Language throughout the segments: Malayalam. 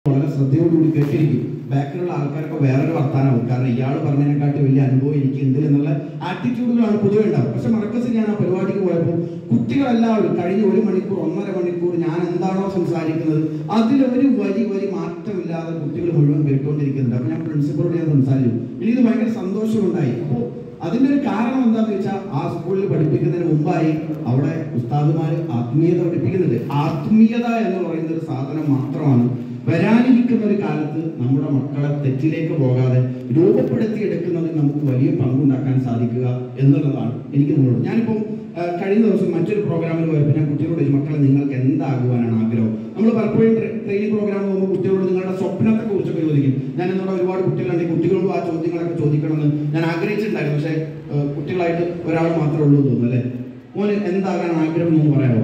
വളരെ ശ്രദ്ധയോടുകൂടി കേട്ടിരിക്കും ബാക്കിലുള്ള ആൾക്കാരൊക്കെ വേറൊരു വർത്താനവും കാരണം ഇയാൾ പറഞ്ഞതിനെക്കാട്ടി വലിയ അനുഭവം എനിക്കുണ്ട് എന്നുള്ള ആറ്റിറ്റ്യൂഡുകളാണ് പൊതുവെ ഉണ്ടാവും പക്ഷെ മറക്കസിൽ ഞാൻ ആ പരിപാടിക്ക് പോയപ്പോൾ കുട്ടികളെല്ലാവരും കഴിഞ്ഞ ഒരു മണിക്കൂർ ഒന്നര മണിക്കൂർ ഞാൻ എന്താണോ സംസാരിക്കുന്നത് അതിലൊരു വരി വരി മാറ്റമില്ലാതെ കുട്ടികൾ മുഴുവൻ കേട്ടുകൊണ്ടിരിക്കുന്നുണ്ട് അപ്പൊ ഞാൻ പ്രിൻസിപ്പളോട് ഞാൻ സംസാരിച്ചു എനിക്കിത് ഭയങ്കര സന്തോഷമുണ്ടായി അപ്പോൾ അതിന്റെ ഒരു കാരണം എന്താന്ന് വെച്ചാൽ ആ സ്കൂളിൽ പഠിപ്പിക്കുന്നതിന് മുമ്പായി അവിടെ ഉസ്താദുമാര് ആത്മീയത പഠിപ്പിക്കുന്നുണ്ട് ആത്മീയത എന്ന് പറയുന്ന ഒരു സാധനം മാത്രമാണ് വരാനിരിക്കുന്ന ഒരു കാലത്ത് നമ്മുടെ മക്കളെ തെറ്റിലേക്ക് പോകാതെ രൂപപ്പെടുത്തിയെടുക്കുന്നതിൽ നമുക്ക് വലിയ പങ്കുണ്ടാക്കാൻ സാധിക്കുക എന്നുള്ളതാണ് എനിക്ക് നിങ്ങളോട് ഞാനിപ്പോൾ ആ, കഴിഞ്ഞ ദിവസം മറ്റൊരു പ്രോഗ്രാമിൽ പോയപ്പോൾ ഞാൻ കുട്ടികളോട് ചോദിച്ചു മക്കളെ നിങ്ങൾക്ക് എന്താകുവാനാണ് ആഗ്രഹം നമ്മൾ പലപ്പോഴും ട്രെയിനിങ് പ്രോഗ്രാം പോകുമ്പോൾ കുട്ടികളോട് നിങ്ങളുടെ സ്വപ്നത്തെ കുറിച്ചൊക്കെ ചോദിക്കും ഞാൻ എന്നോട് ഒരുപാട് കുട്ടികളുണ്ട് ഈ കുട്ടികളോട് ആ ചോദ്യങ്ങളൊക്കെ ചോദിക്കണമെന്ന് ഞാൻ ആഗ്രഹിച്ചിട്ടുണ്ടായിരുന്നു പക്ഷേ ആ, കുട്ടികളായിട്ട് ഒരാൾ മാത്രമേ ഉള്ളൂ എന്ന് തോന്നുന്നു അല്ലേ മോന് എന്താകാൻ ആഗ്രഹം എന്ന് പറയാമോ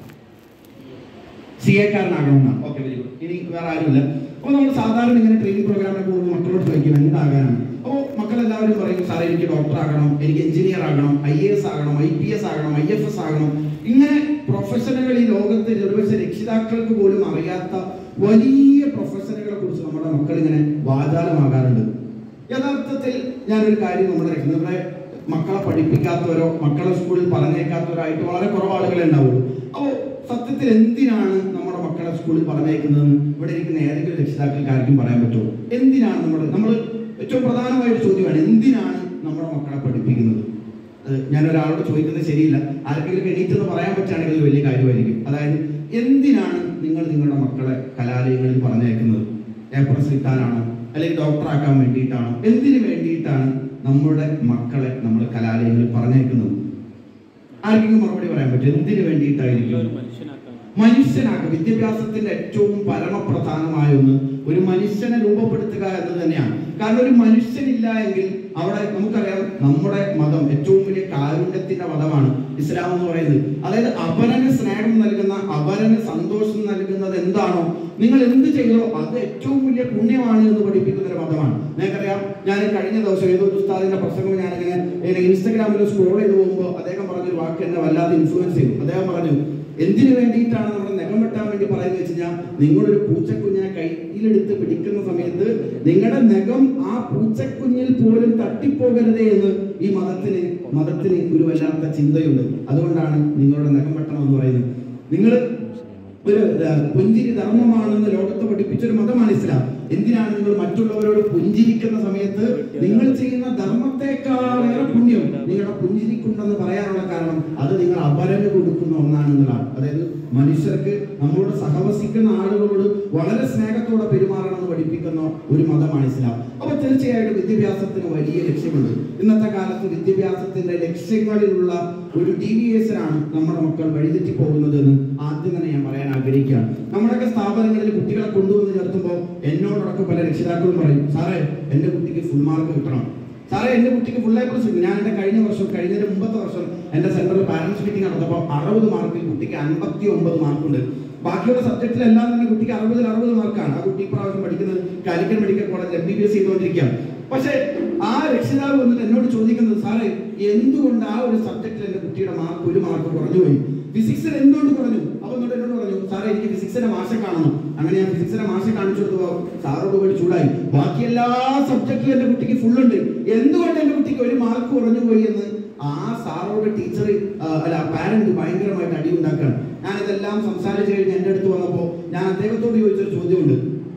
സി എക്കാരനാകണമെന്നാണ് ഓക്കെ വെരി ഗുഡ് ഇനി വേറെ ആരുമില്ല അപ്പോൾ നമ്മൾ സാധാരണ ഇങ്ങനെ ട്രെയിനിങ് പ്രോഗ്രാമിൽ പോകുമ്പോൾ മക്കളോട് ചോദിക്കും എന്താകാനാണ് അപ്പോൾ മക്കളെല്ലാവരും പറയും സാറേ എനിക്ക് ഡോക്ടർ ആകണം എനിക്ക് എഞ്ചിനീയർ ആകണം ഐ എസ് ആകണം ഐ പി എസ് ആകണം ഐ എഫ് എസ് ആകണം ഇങ്ങനെ പ്രൊഫഷനുകൾ ഈ ലോകത്ത് ഒരുപക്ഷെ രക്ഷിതാക്കൾക്ക് പോലും അറിയാത്ത വലിയ പ്രൊഫഷനുകളെ കുറിച്ച് നമ്മുടെ മക്കൾ ഇങ്ങനെ വാചാലമാകാറുണ്ട് യഥാർത്ഥത്തിൽ ഞാനൊരു കാര്യം നമ്മുടെ രക്ഷ- നമ്മുടെ മക്കളെ പഠിപ്പിക്കാത്തവരോ മക്കളെ സ്കൂളിൽ പറഞ്ഞേക്കാത്തവരോ ആയിട്ട് വളരെ കുറവ് ആളുകളെ ഉണ്ടാവുള്ളൂ അപ്പോൾ സത്യത്തിൽ എന്തിനാണ് നമ്മുടെ മക്കളെ സ്കൂളിൽ പറഞ്ഞേക്കുന്നതെന്ന് ഇവിടെ ഇരിക്കുന്ന ഏതെങ്കിലും രക്ഷിതാക്കൾക്ക് ആർക്കും പറയാൻ പറ്റുമോ എന്തിനാണ് നമ്മൾ നമ്മൾ ഏറ്റവും പ്രധാനമായ ഒരു ചോദ്യമാണ് എന്തിനാണ് നമ്മുടെ മക്കളെ പഠിപ്പിക്കുന്നത് അത് ഞാൻ ഒരാളോട് ചോദിക്കുന്നത് ശരിയില്ല ആർക്കെങ്കിലും എണീറ്റെന്ന് പറയാൻ പറ്റുകയാണെങ്കിൽ അത് വലിയ കാര്യമായിരിക്കും അതായത് എന്തിനാണ് നിങ്ങൾ നിങ്ങളുടെ മക്കളെ കലാലയങ്ങളിൽ പറഞ്ഞേക്കുന്നത് എ പ്ലസ് കിട്ടാനാണോ അല്ലെങ്കിൽ ഡോക്ടറാക്കാൻ വേണ്ടിയിട്ടാണോ എന്തിനു വേണ്ടിയിട്ടാണ് നമ്മുടെ മക്കളെ നമ്മൾ കലാലയങ്ങളിൽ പറഞ്ഞേക്കുന്നത് ആർക്കെങ്കിലും മറുപടി പറയാൻ പറ്റും എന്തിനു വേണ്ടിയിട്ടായിരിക്കും ഒരു മനുഷ്യനാക്കാൻ മനുഷ്യനാക്കുക വിദ്യാഭ്യാസത്തിന്റെ ഏറ്റവും പരമപ്രധാനമായ ഒന്ന് ഒരു മനുഷ്യനെ രൂപപ്പെടുത്തുക എന്നത് തന്നെയാണ് കാരണം ഒരു മനുഷ്യനില്ല എങ്കിൽ അവിടെ നമുക്കറിയാം നമ്മുടെ മതം ഏറ്റവും വലിയ കാരുണ്യത്തിന്റെ മതമാണ് ഇസ്ലാം എന്ന് പറയുന്നത് അതായത് അപരന് സ്നേഹം നൽകുന്ന അപരന് സന്തോഷം നൽകുന്നത് എന്താണോ നിങ്ങൾ എന്ത് ചെയ്തോ അത് ഏറ്റവും വലിയ പുണ്യമാണ് എന്ന് പഠിപ്പിക്കുന്ന ഒരു മതമാണ് നിങ്ങൾക്കറിയാം ഞാൻ കഴിഞ്ഞ ദിവസം ഏതോ ഒരു ഉസ്താദിന്റെ പ്രസംഗം ഞാനിങ്ങനെ ഇങ്ങനെ ഇൻസ്റ്റഗ്രാമിൽ സ്ക്രോൾ ചെയ്ത് പോകുമ്പോൾ അദ്ദേഹം പറഞ്ഞൊരു വാക്ക് എന്നെ വല്ലാതെ ഇൻഫ്ലുവൻസ് ചെയ്തു അദ്ദേഹം പറഞ്ഞു എന്തിനു വേണ്ടിയിട്ടാണ് നമ്മുടെ നഖം വെട്ടാൻ വേണ്ടി പറയുന്നത് വെച്ച് കഴിഞ്ഞാൽ നിങ്ങളൊരു പൂച്ചക്കുഞ്ഞിനെ കയ്യിലെടുത്ത് പിടിക്കുന്ന സമയത്ത് നിങ്ങളുടെ നഖം ആ പൂച്ചക്കുഞ്ഞിൽ പോലും തട്ടിപ്പോകരുതേ എന്ന് ഈ മതത്തിന് മതത്തിന് ഒരു വല്ലാത്ത ചിന്തയുണ്ട് അതുകൊണ്ടാണ് നിങ്ങളുടെ നഖം വെട്ടണം എന്ന് പറയുന്നത് നിങ്ങൾ ഒരു ആ, പുഞ്ചിരി ധർമ്മമാണെന്ന് ലോകത്ത് പഠിപ്പിച്ചൊരു മതമാണ് ഇസ്ലാം എന്തിനാണ് നിങ്ങൾ മറ്റുള്ളവരോട് പുഞ്ചിരിക്കുന്ന സമയത്ത് നിങ്ങൾ ചെയ്യുന്ന ധർമ്മത്തെക്കാളേറെ പുണ്യം നിങ്ങളുടെ പുഞ്ചിരിക്കുണ്ടെന്ന് പറയാനുള്ള കാരണം അത് നിങ്ങൾ അപരന് കൊടുക്കുന്ന ഒന്നാണെന്നുള്ളതാണ് അതായത് മനുഷ്യർക്ക് നമ്മളോട് സഹവസിക്കുന്ന ആളുകളോട് വളരെ സ്നേഹത്തോടെ പെരുമാറണമെന്ന് പഠിപ്പിക്കുന്ന ഒരു മതമാണ് ഇസ്ലാം അപ്പൊ തീർച്ചയായിട്ടും വിദ്യാഭ്യാസത്തിന് വലിയ ലക്ഷ്യമുണ്ട് ഇന്നത്തെ കാലത്ത് വിദ്യാഭ്യാസത്തിന്റെ ലക്ഷ്യങ്ങളിലുള്ള ഒരു ഡീവിയേഷൻ ആണ് നമ്മുടെ മക്കൾ വഴിതെറ്റി പോകുന്നത് എന്ന് ആദ്യം തന്നെ ഞാൻ പറയാൻ ആഗ്രഹിക്കുകയാണ് നമ്മുടെയൊക്കെ സ്ഥാപനങ്ങളിൽ കുട്ടികളെ കൊണ്ടുവന്ന് ചേർത്തുമ്പോൾ എന്നോടൊക്കെ പല രക്ഷിതാക്കളും പറയും സാറേ എന്റെ കുട്ടിക്ക് ഫുൾ മാർക്ക് കിട്ടണം സാറേ എന്റെ കുട്ടിക്ക് ഫുൾ എ പ്ലസ് ഞാൻ എന്റെ കഴിഞ്ഞ വർഷം കഴിഞ്ഞ മുമ്പത്തെ വർഷം എന്റെ സെന്ററിൽ പാരന്റ്സ് മീറ്റിംഗ് നടന്നപ്പോൾ അറുപത് മാർക്കിൽ കുട്ടിക്ക് അൻപത്തി ഒമ്പത് മാർക്കുണ്ട് ബാക്കിയുള്ള സബ്ജക്റ്റിലെല്ലാം തന്നെ കുട്ടിക്ക് അറുപതിൽ അറുപത് മാർക്കാണ് ആ കുട്ടി ഇപ്രാവശ്യം പഠിക്കുന്നത് Calicut medical college M B B S ചെയ്തുകൊണ്ടിരിക്കുകയാണ് പക്ഷേ ആ രക്ഷിതാവ് വന്നിട്ട് എന്നോട് ചോദിക്കുന്നത് സാറേ എന്തുകൊണ്ട് ആ ഒരു സബ്ജക്റ്റിൽ എന്റെ കുട്ടിയുടെ മാർക്ക് ഒരു മാർക്ക് കുറഞ്ഞു പോയി ഫിസിക്സിൽ എന്തുകൊണ്ട് കുറഞ്ഞു അപ്പൊ എന്നിട്ട് എന്നോട് പറഞ്ഞു സാറേ എനിക്ക് ഫിസിക്സിന്റെ മാഷെ കാണണം അങ്ങനെ ഞാൻ ഫിസിക്സിന്റെ മാഷെ കാണിച്ചു കൊടുത്തപ്പോ സാറോട് പോയി ചൂടായി ബാക്കി എല്ലാ സബ്ജക്റ്റിലും എന്റെ കുട്ടിക്ക് ഫുൾ ഉണ്ട് എന്തുകൊണ്ട് എന്റെ കുട്ടിക്ക് ഒരു മാർക്ക് കുറഞ്ഞു പോയി എന്ന് ആ സാറോട് ടീച്ചർ അല്ല പാരന്റ് ഭയങ്കരമായിട്ട് അടി ഉണ്ടാക്കുകയാണ് ഞാൻ ഇതെല്ലാം സംസാരിച്ചു കഴിഞ്ഞ് എന്റെ അടുത്ത് വന്നപ്പോ ഞാൻ അദ്ദേഹത്തോട് ചോദിച്ചൊരു ചോദ്യമുണ്ട്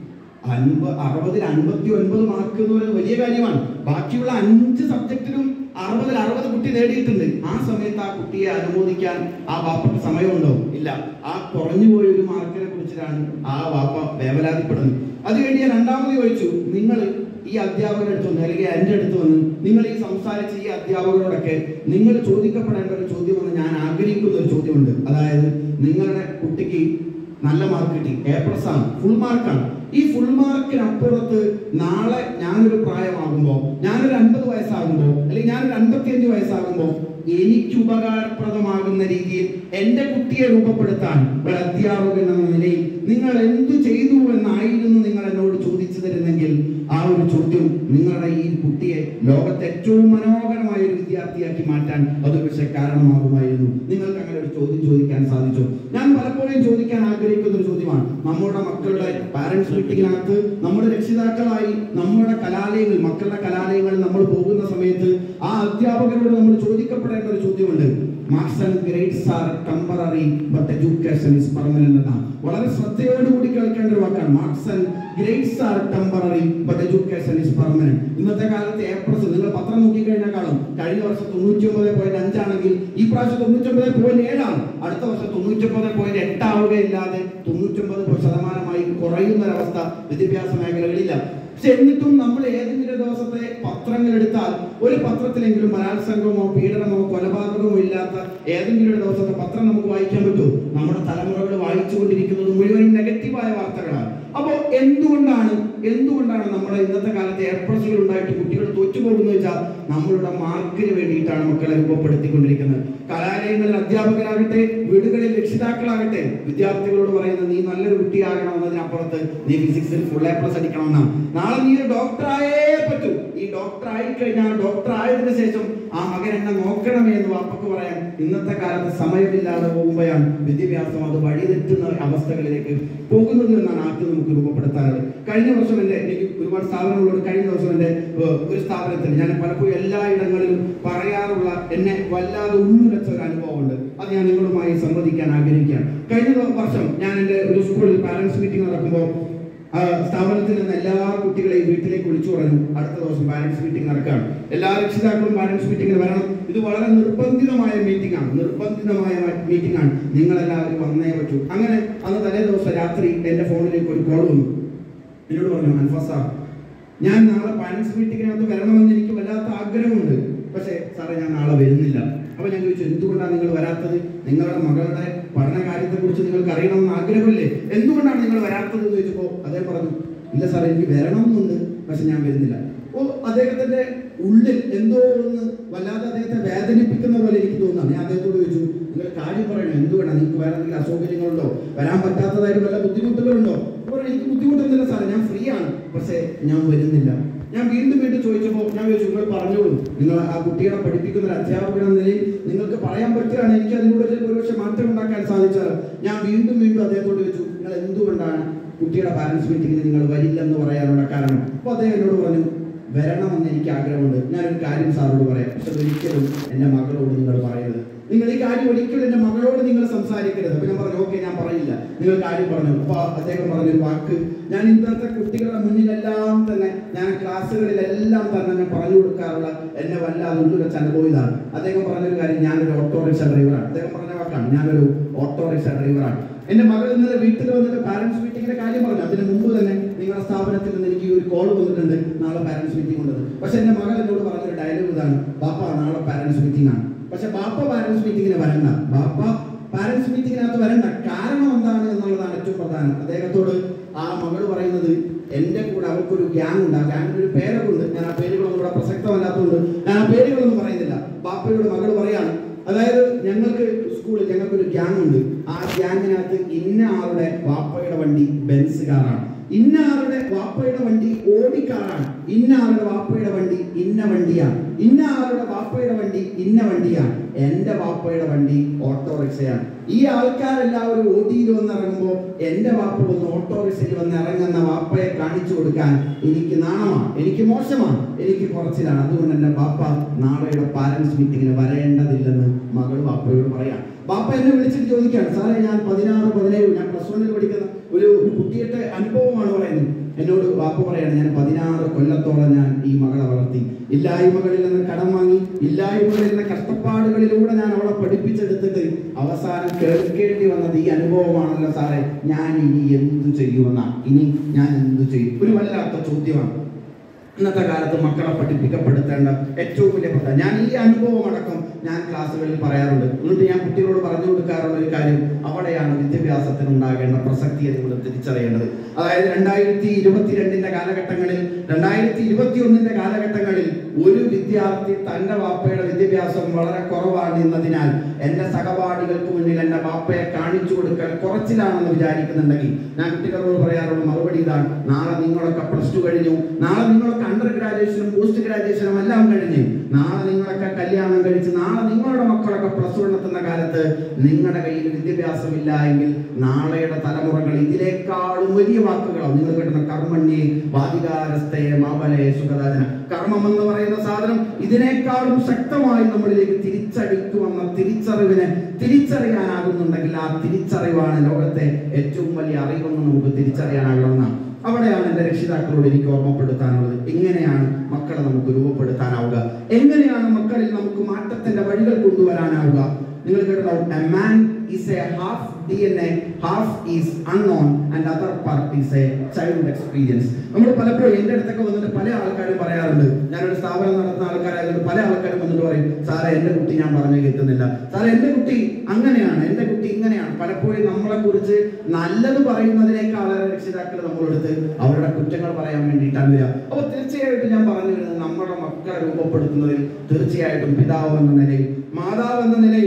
അൻപ അറുപതിൽ അൻപത്തി ഒൻപത് മാർക്ക് എന്ന് പറയുന്നത് വലിയ കാര്യമാണ് ബാക്കിയുള്ള അഞ്ച് സബ്ജക്റ്റിലും അറുപതിൽ അറുപത് കുട്ടി നേടിയിട്ടുണ്ട് ആ സമയത്ത് ആ കുട്ടിയെ അനുമോദിക്കാൻ ആ വാപ്പക്ക് സമയമുണ്ടോ ഇല്ല ആ കുറഞ്ഞു പോയ ഒരു മാർക്കിനെ കുറിച്ചിട്ടാണ് ആ വാപ്പ വേവലാതിപ്പെടുന്നത് അത് കഴിഞ്ഞ് ഞാൻ രണ്ടാമത് ചോദിച്ചു നിങ്ങൾ ഈ അധ്യാപകരുടെ അടുത്ത് വന്ന് അല്ലെങ്കിൽ എൻ്റെ അടുത്ത് വന്ന് നിങ്ങൾ ഈ സംസാരിച്ച ഈ അധ്യാപകരോടൊക്കെ നിങ്ങൾ ചോദിക്കപ്പെടേണ്ട ഒരു ചോദ്യമെന്ന് ഞാൻ ആഗ്രഹിക്കുന്ന ഒരു ചോദ്യമുണ്ട് അതായത് നിങ്ങളുടെ കുട്ടിക്ക് നല്ല മാർക്ക് കിട്ടി എ പ്ലസ് ആണ് ഫുൾ മാർക്കാണ് ഈ ഫുൾ മാർക്കിനപ്പുറത്ത് നാളെ ഞാനൊരു പ്രായമാകുമ്പോൾ ഞാനൊരു അൻപത് വയസ്സാകുമ്പോൾ അല്ലെങ്കിൽ ഞാനൊരു അൻപത്തിയഞ്ച് വയസ്സാകുമ്പോൾ എനിക്ക് ഉപകാരപ്രദമാകുന്ന രീതിയിൽ എൻ്റെ കുട്ടിയെ രൂപപ്പെടുത്താൻ ഒരു അധ്യാപകൻ എന്ന നിലയിൽ നിങ്ങൾ എന്തു ചെയ്തു എന്നായിരുന്നു നിങ്ങൾ എന്നോട് ചോദിച്ചു തരുന്നെങ്കിൽ ആ ഒരു ചോദ്യം നിങ്ങളുടെ ഈ കുട്ടിയെ ലോകത്തെ ഏറ്റവും മനോഹരമായ ഒരു വിദ്യാർത്ഥിയാക്കി മാറ്റാൻ അത് പക്ഷേ കാരണമാകുമായിരുന്നു നിങ്ങൾക്ക് അങ്ങനെ ഒരു ചോദ്യം ചോദിക്കാൻ സാധിച്ചു ഞാൻ പലപ്പോഴും ചോദിക്കാൻ ആഗ്രഹിക്കുന്ന ഒരു ചോദ്യമാണ് നമ്മുടെ മക്കളുടെ പാരന്റ്സ് മീറ്റിങ്ങിനകത്ത് നമ്മുടെ രക്ഷിതാക്കളായി നമ്മുടെ കലാലയങ്ങൾ മക്കളുടെ കലാലയങ്ങളിൽ നമ്മൾ പോകുന്ന സമയത്ത് ആ അധ്യാപകരോട് നമ്മൾ ചോദിക്കപ്പെടേണ്ട ഒരു ചോദ്യമുണ്ട് marks and grades are temporary but education is permanent എന്നാണ് വളരെ ശ്രദ്ധയോടുകൂടി കേൾക്കേണ്ട ഒരു വാക്കാണ് marks and grades are temporary but education is permanent ഇന്നത്തെ കാലത്ത് എ പ്ലസ് നിങ്ങൾ പത്രം നോക്കിക്കഴിഞ്ഞാൽ കാണും കഴിഞ്ഞ വർഷം തൊണ്ണൂറ്റി ഒമ്പത് പോയിന്റ് അഞ്ചാണെങ്കിൽ ഈ പ്രാവശ്യം തൊണ്ണൂറ്റി ഒമ്പത് പോയിന്റ് ഏഴാണ് അടുത്ത വർഷം തൊണ്ണൂറ്റി ഒമ്പത് പോയിന്റ് എട്ടാവുകയില്ലാതെ തൊണ്ണൂറ്റി ഒമ്പത് ശതമാനമായി കുറയുന്ന ഒരവസ്ഥ വിദ്യാഭ്യാസ മേഖലകളില്ല പക്ഷെ എന്നിട്ടും നമ്മൾ ഏതെങ്കിലും ദിവസത്തെ പത്രങ്ങൾ എടുത്താൽ ഒരു പത്രത്തിലെങ്കിലും ബലാത്സംഗമോ പീഡനമോ കൊലപാതകമോ ഇല്ലാത്ത ഏതെങ്കിലും ഒരു ദിവസത്തെ പത്രം നമുക്ക് വായിക്കാൻ പറ്റുമോ നമ്മുടെ തലമുറകൾ വായിച്ചുകൊണ്ടിരിക്കുന്നത് മുഴുവൻ നെഗറ്റീവായ വാർത്തകളാണ് അപ്പോൾ എന്തുകൊണ്ടാണ് എന്തുകൊണ്ടാണ് നമ്മുടെ ഇന്നത്തെ കാലത്ത് എയർ പ്ലസുകൾ ഉണ്ടായിട്ട് കുട്ടികൾ തോറ്റുപോകുന്നത് വെച്ചാൽ നമ്മളുടെ മാർക്കിന് വേണ്ടിയിട്ടാണ് മക്കളെ രൂപപ്പെടുത്തിക്കൊണ്ടിരിക്കുന്നത് കലാലയങ്ങളിൽ അധ്യാപകരാകട്ടെ വീടുകളിൽ രക്ഷിതാക്കളാകട്ടെ വിദ്യാർത്ഥികളോട് പറയുന്നത് നീ നല്ലൊരു കുട്ടിയാകണമെന്നതിനപ്പുറത്ത് നീ ഫിസിക്സിൽ ഫുൾ എ പ്ലസ് അടിക്കണമെന്നാണ് നാളെ നീ ഒരു ഡോക്ടറായേ പറ്റൂ ഈ ഡോക്ടർ ആയി കഴിഞ്ഞാൽ ഡോക്ടർ ആയതിനു ശേഷം ആ മകൻ എന്നെ നോക്കണമേ എന്ന് വാപ്പക്ക് പറയാൻ ഇന്നത്തെ കാലത്ത് സമയമില്ലാതെ പോകുമ്പോഴാണ് വിദ്യാഭ്യാസം അത് വഴിതെറ്റുന്ന അവസ്ഥകളിലേക്ക് പോകുന്നത് എന്നാണ് ആദ്യം നമുക്ക് രൂപപ്പെടുത്താറുള്ളത് കഴിഞ്ഞ വർഷം എൻ്റെ എനിക്ക് ഒരുപാട് സ്ഥാപനങ്ങളോട് കഴിഞ്ഞ ദിവസം എൻ്റെ ഏഹ്, ഒരു സ്ഥാപനത്തിൽ ഞാൻ പലപ്പോഴും എല്ലായിടങ്ങളിലും പറയാറുള്ള എന്നെ വല്ലാതെ ഉള്ളുരച്ച ഒരു അനുഭവമുണ്ട് അത് ഞാൻ നിങ്ങളുമായി സംവദിക്കാൻ ആഗ്രഹിക്കുകയാണ് കഴിഞ്ഞ ദിവ- വർഷം ഞാൻ എൻ്റെ ഒരു സ്കൂളിൽ പാരന്റ്സ് മീറ്റിംഗ് നടക്കുമ്പോൾ ആ സ്ഥാപനത്തിൽ നിന്ന് എല്ലാ കുട്ടികളെയും വീട്ടിലേക്ക് വിളിച്ചു പറഞ്ഞു അടുത്ത ദിവസം പാരന്റ്സ് മീറ്റിംഗ് നടക്കുകയാണ് എല്ലാ രക്ഷിതാക്കളും പാരന്റ്സ് മീറ്റിംഗിൽ വരണം ഇത് വളരെ നിർബന്ധിതമായ മീറ്റിംഗ് ആണ് നിർബന്ധിതമായ മീറ്റിംഗ് ആണ് നിങ്ങൾ എല്ലാവരും വന്നേ പറ്റൂ അങ്ങനെ അന്ന് തലേ ദിവസം രാത്രി എൻ്റെ ഫോണിലേക്ക് ഒരു കോൾ വന്നു എന്നോട് പറഞ്ഞു അൻഫ സാർ ഞാൻ നാളെ പാരന്റ്സ് മീറ്റിങ്ങിനകത്ത് വരണമെന്ന് എനിക്ക് വല്ലാത്ത ആഗ്രഹമുണ്ട് പക്ഷേ സാറേ ഞാൻ നാളെ വരുന്നില്ല അപ്പൊ ഞാൻ ചോദിച്ചു എന്തുകൊണ്ടാണ് നിങ്ങൾ വരാത്തത് നിങ്ങളുടെ മകളുടെ പഠന കാര്യത്തെ കുറിച്ച് നിങ്ങൾക്ക് അറിയണമെന്ന് ആഗ്രഹമില്ലേ എന്തുകൊണ്ടാണ് നിങ്ങൾ വരാത്തത് എന്ന് ചോദിച്ചപ്പോ അദ്ദേഹം പറഞ്ഞു ഇല്ല സാറേ എനിക്ക് വരണമെന്നുണ്ട് പക്ഷെ ഞാൻ വരുന്നില്ല ഓ അദ്ദേഹത്തിന്റെ ഉള്ളിൽ എന്തോ ഒന്ന് വല്ലാതെ അദ്ദേഹത്തെ വേദനിപ്പിക്കുന്ന പോലെ എനിക്ക് തോന്നുന്നു ഞാൻ അദ്ദേഹത്തോട് ചോദിച്ചു നിങ്ങൾ കാര്യം പറയണം എന്തുകൊണ്ടാണ് നിങ്ങൾക്ക് വേറെ എന്തെങ്കിലും അസൗകര്യങ്ങളുണ്ടോ വരാൻ പറ്റാത്തതായിട്ട് വല്ല ബുദ്ധിമുട്ടുകളുണ്ടോ അപ്പോൾ പറഞ്ഞു, എനിക്ക് ബുദ്ധിമുട്ടൊന്നുമില്ല സാറേ ഞാൻ ഫ്രീ ആണ് പക്ഷേ ഞാൻ വരുന്നില്ല ഞാൻ വീണ്ടും വീണ്ടും ചോദിച്ചപ്പോൾ ഞാൻ ചോദിച്ചു നിങ്ങൾ പറഞ്ഞോളൂ നിങ്ങൾ ആ കുട്ടികളെ പഠിപ്പിക്കുന്ന ഒരു അധ്യാപകൻ എന്ന നിലയിൽ നിങ്ങൾക്ക് പറയാൻ പറ്റുകയാണ് എനിക്ക് അതിലൂടെ ഒരു ഒരുപക്ഷെ മാറ്റം ഉണ്ടാക്കാൻ സാധിച്ചാൽ ഞാൻ വീണ്ടും വീണ്ടും അദ്ദേഹത്തോട് ചോദിച്ചു നിങ്ങൾ എന്തുകൊണ്ടാണ് കുട്ടിയുടെ പാരന്റ്സ് മീറ്റിംഗിന് നിങ്ങൾ വരില്ലെന്ന് പറയാനുള്ള കാരണം അപ്പോൾ അദ്ദേഹം എന്നോട് പറഞ്ഞു വരണമെന്ന് എനിക്ക് ആഗ്രഹമുണ്ട് ഞാനൊരു കാര്യം സാറോട് പറയാം പക്ഷെ ഒരിക്കലും എൻ്റെ മകളോട് നിങ്ങൾ പറയരുത് നിങ്ങൾ ഈ കാര്യം ഒരിക്കലും എൻ്റെ മകളോട് നിങ്ങൾ സംസാരിക്കരുത് അപ്പൊ ഞാൻ പറഞ്ഞു ഓക്കെ ഞാൻ പറയില്ല നിങ്ങൾ കാര്യം പറഞ്ഞു അപ്പൊ അദ്ദേഹം പറഞ്ഞൊരു വാക്ക് ഞാൻ ഇന്നത്തെ കുട്ടികളുടെ മുന്നിലെല്ലാം തന്നെ ഞാൻ ക്ലാസ്സുകളിലെല്ലാം തന്നെ ഞാൻ പറഞ്ഞു കൊടുക്കാറുള്ള എന്നെ വല്ലാതെ ഉള്ളുവെച്ച അനുഭവം ഇതാണ് അദ്ദേഹം പറഞ്ഞൊരു കാര്യം ഞാനൊരു ഓട്ടോറിക്ഷ ഡ്രൈവറാണ് അദ്ദേഹം പറഞ്ഞ വാക്കാണ് ഞാനൊരു ഓട്ടോറിക്ഷ ഡ്രൈവറാണ് എന്റെ മകൾ ഇന്നലെ വീട്ടിൽ വന്നിട്ട് പാരന്റ്സ് മീറ്റിംഗിന്റെ കാര്യം പറഞ്ഞു അതിന് മുമ്പ് തന്നെ നിങ്ങളുടെ സ്ഥാപനത്തിൽ നിന്ന് എനിക്ക് ഒരു കോൾ വന്നിട്ടുണ്ട് നാളെ പാരന്റ്സ് മീറ്റിംഗ് ഉള്ളത് പക്ഷെ എന്റെ മകൾ എന്നോട് പറഞ്ഞൊരു ഡയലോഗ് ഇതാണ് ബാപ്പ നാളെ പാരന്റ്സ് മീറ്റിംഗ് ആണ് പക്ഷെ ബാപ്പ പാരന്റ്സ് മീറ്റിംഗിന് വരണ്ട ബാപ്പ പാരന്റ്സ് മീറ്റിംഗിനകത്ത് വരണ്ട കാരണം എന്താണ് എന്നുള്ളതാണ് ഏറ്റവും പ്രധാനം അദ്ദേഹത്തോട് ആ മകൾ പറയുന്നത് എന്റെ കൂടെ അവർക്കൊരു ഗ്യാങ് ഉണ്ട് ആ ഗ്യാങ്ങിന് ഒരു പേരൊക്കെ ഉണ്ട് ഞാൻ ആ പേരുകളൊന്നും ഇവിടെ പ്രസക്തമല്ലാത്തതുകൊണ്ട് ഞാൻ ആ പേരുകളൊന്നും പറയുന്നില്ല ബാപ്പയോട് മകൾ പറയാണ് അതായത് ഞങ്ങൾക്ക് സ്കൂളിൽ ഞങ്ങൾക്കൊരു ഗ്യാങ് ഉണ്ട് ആ ഗ്യാങ്ങിനകത്ത് ഇന്ന ആളുടെ വാപ്പയുടെ വണ്ടി ബെൻസ് കാറാണ് ഇന്ന ആളുടെ വാപ്പയുടെ വണ്ടി ഓടിക്കാറാണ് ഇന്ന ആളുടെ വാപ്പയുടെ വണ്ടി ഇന്ന വണ്ടിയാണ് ഇന്ന ആളുടെ വാപ്പയുടെ വണ്ടി ഇന്ന വണ്ടിയാണ് എന്റെ വാപ്പയുടെ വണ്ടി ഓട്ടോറിക്ഷയാണ് ഈ ആൾക്കാരെല്ലാവരും ഓടിയിൽ വന്ന് ഇറങ്ങുമ്പോൾ എന്റെ വാപ്പ വന്ന് ഓട്ടോറിക്ഷയിൽ വന്ന് ഇറങ്ങുന്ന വാപ്പയെ കാണിച്ചു കൊടുക്കാൻ എനിക്ക് നാണമാണ് എനിക്ക് മോശമാണ് എനിക്ക് കുറച്ചിലാണ് അതുകൊണ്ട് എന്റെ ബാപ്പ നാളെയുടെ പാരന്റ്സ് മീറ്റിങ്ങിന് വരേണ്ടതില്ലെന്ന് മകൾ ബാപ്പയോട് പറയാം ബാപ്പ എന്നെ വിളിച്ചിട്ട് ചോദിക്കുകയാണ് സാറേ ഞാൻ പതിനാറ് പതിനേഴ് ഞാൻ പ്ലസ് വണ്ണിൽ പഠിക്കുന്ന ഒരു ഒരു കുട്ടിയുടെ അനുഭവമാണ് പറയുന്നത് എന്നോട് ബാപ്പ പറയാണ് ഞാൻ പതിനാറ് കൊല്ലത്തോളം ഞാൻ ഈ മകളെ വളർത്തി ഇല്ലായ്മകളിൽ നിന്ന് കടം വാങ്ങി ഇല്ലായ്മകളിൽ നിന്ന് കഷ്ടപ്പാടുകളിലൂടെ ഞാൻ അവളെ പഠിപ്പിച്ചെടുത്തിട്ട് അവസാനം കേൾക്കേണ്ടി വന്നത് ഈ അനുഭവമാണല്ലോ സാറേ ഞാൻ ഇനി എന്തു ചെയ്യുമെന്നാ ഇനി ഞാൻ എന്തു ചെയ്യും ഒരു വല്ലാത്ത ചോദ്യമാണ് ഇന്നത്തെ കാലത്ത് മക്കളെ പഠിപ്പിക്കപ്പെടുത്തേണ്ട ഏറ്റവും വലിയ പ്രധാനം ഞാൻ ഈ അനുഭവം അടക്കം ഞാൻ ക്ലാസ്സുകളിൽ പറയാറുണ്ട് എന്നിട്ട് ഞാൻ കുട്ടികളോട് പറഞ്ഞു കൊടുക്കാറുള്ള ഒരു കാര്യം അവിടെയാണ് വിദ്യാഭ്യാസത്തിന് ഉണ്ടാകേണ്ട പ്രസക്തിയെ നിങ്ങൾ തിരിച്ചറിയേണ്ടത് അതായത് രണ്ടായിരത്തി ഇരുപത്തിരണ്ടിന്റെ കാലഘട്ടങ്ങളിൽ രണ്ടായിരത്തി ഇരുപത്തി ഒന്നിന്റെ കാലഘട്ടങ്ങളിൽ ഒരു വിദ്യാർത്ഥി തന്റെ വാപ്പയുടെ വിദ്യാഭ്യാസം വളരെ കുറവാണ് എന്നതിനാൽ എന്റെ സഹപാഠികൾക്ക് മുന്നിൽ എന്റെ ബാപ്പയെ കാണിച്ചു കൊടുക്കാൻ കുറച്ചിലാണെന്ന് വിചാരിക്കുന്നുണ്ടെങ്കിൽ ഞാൻ കുട്ടികളോട് പറയാറുള്ള മറുപടി ഇതാണ് നാളെ നിങ്ങളൊക്കെ പ്ലസ് ടു കഴിഞ്ഞു നാളെ നിങ്ങളൊക്കെ അണ്ടർ ഗ്രാജുവേഷനും പോസ്റ്റ് ഗ്രാജുവേഷനും എല്ലാം കഴിഞ്ഞു നാളെ നിങ്ങളൊക്കെ കല്യാണം കഴിച്ച് നാളെ നിങ്ങളുടെ മക്കളൊക്കെ പ്ലസ് വൺ എത്തുന്ന കാലത്ത് നിങ്ങളുടെ കയ്യിൽ വിദ്യാഭ്യാസമില്ല എങ്കിൽ നാളെയുടെ തലമുറകൾ ഇതിനേക്കാളും വലിയ വാക്കുകളാവും നിങ്ങൾ കേട്ടുന്ന കർമ്മണ്യെ ബാധികാരസ്ഥയെ മാബലയെ സുഖദാചന കർമ്മം എന്ന് പറയുന്ന സാധനം ഇതിനേക്കാളും ശക്തമായി നമ്മളിലേക്ക് തിരിച്ചടിക്കുമെന്ന തിരിച്ചറിവിനെ തിരിച്ചറിയാനാകുന്നുണ്ടെങ്കിൽ ആ തിരിച്ചറിവാണ് ലോകത്തെ ഏറ്റവും വലിയ അറിവെന്ന് നമുക്ക് തിരിച്ചറിയാനാകണമെന്ന അവിടെയാണ് എൻ്റെ രക്ഷിതാക്കളോട് എനിക്ക് ഓർമ്മപ്പെടുത്താനുള്ളത് എങ്ങനെയാണ് മക്കളെ നമുക്ക് രൂപപ്പെടുത്താനാവുക എങ്ങനെയാണ് മക്കളിൽ നമുക്ക് മാറ്റത്തിന്റെ വഴികൾ കൊണ്ടുവരാനാവുക നിങ്ങൾ കേട്ടിട്ടുണ്ടാവും a man is a half D N A half is unknown and other part is a child experience നമ്മൾ പലപ്പോഴും എൻ്റെ അടുത്തൊക്കെ വന്നിട്ട് പല ആൾക്കാരും പറയാറുണ്ട് ഞാനൊരു സ്ഥാപനം നടത്തുന്ന ആൾക്കാരായതുകൊണ്ട് പല ആൾക്കാരും വന്നിട്ട് പറയും സാറേ എൻ്റെ കുട്ടി ഞാൻ പറഞ്ഞു കേൾക്കുന്നില്ല സാറേ എൻ്റെ കുട്ടി അങ്ങനെയാണ് എൻ്റെ കുട്ടി ഇങ്ങനെയാണ് പലപ്പോഴും നമ്മളെ കുറിച്ച് നല്ലത് പറയുന്നതിനേക്കാളേറെ രക്ഷിതാക്കൾ നമ്മളെടുത്ത് അവരുടെ കുറ്റങ്ങൾ പറയാൻ വേണ്ടിയിട്ടാണ് വരിക അപ്പോൾ തീർച്ചയായിട്ടും ഞാൻ പറഞ്ഞു വരുന്നത് നമ്മുടെ മക്കളെ രൂപപ്പെടുത്തുന്നതിൽ തീർച്ചയായിട്ടും പിതാവ് എന്ന നിലയിൽ മാതാവ് എന്ന നിലയിൽ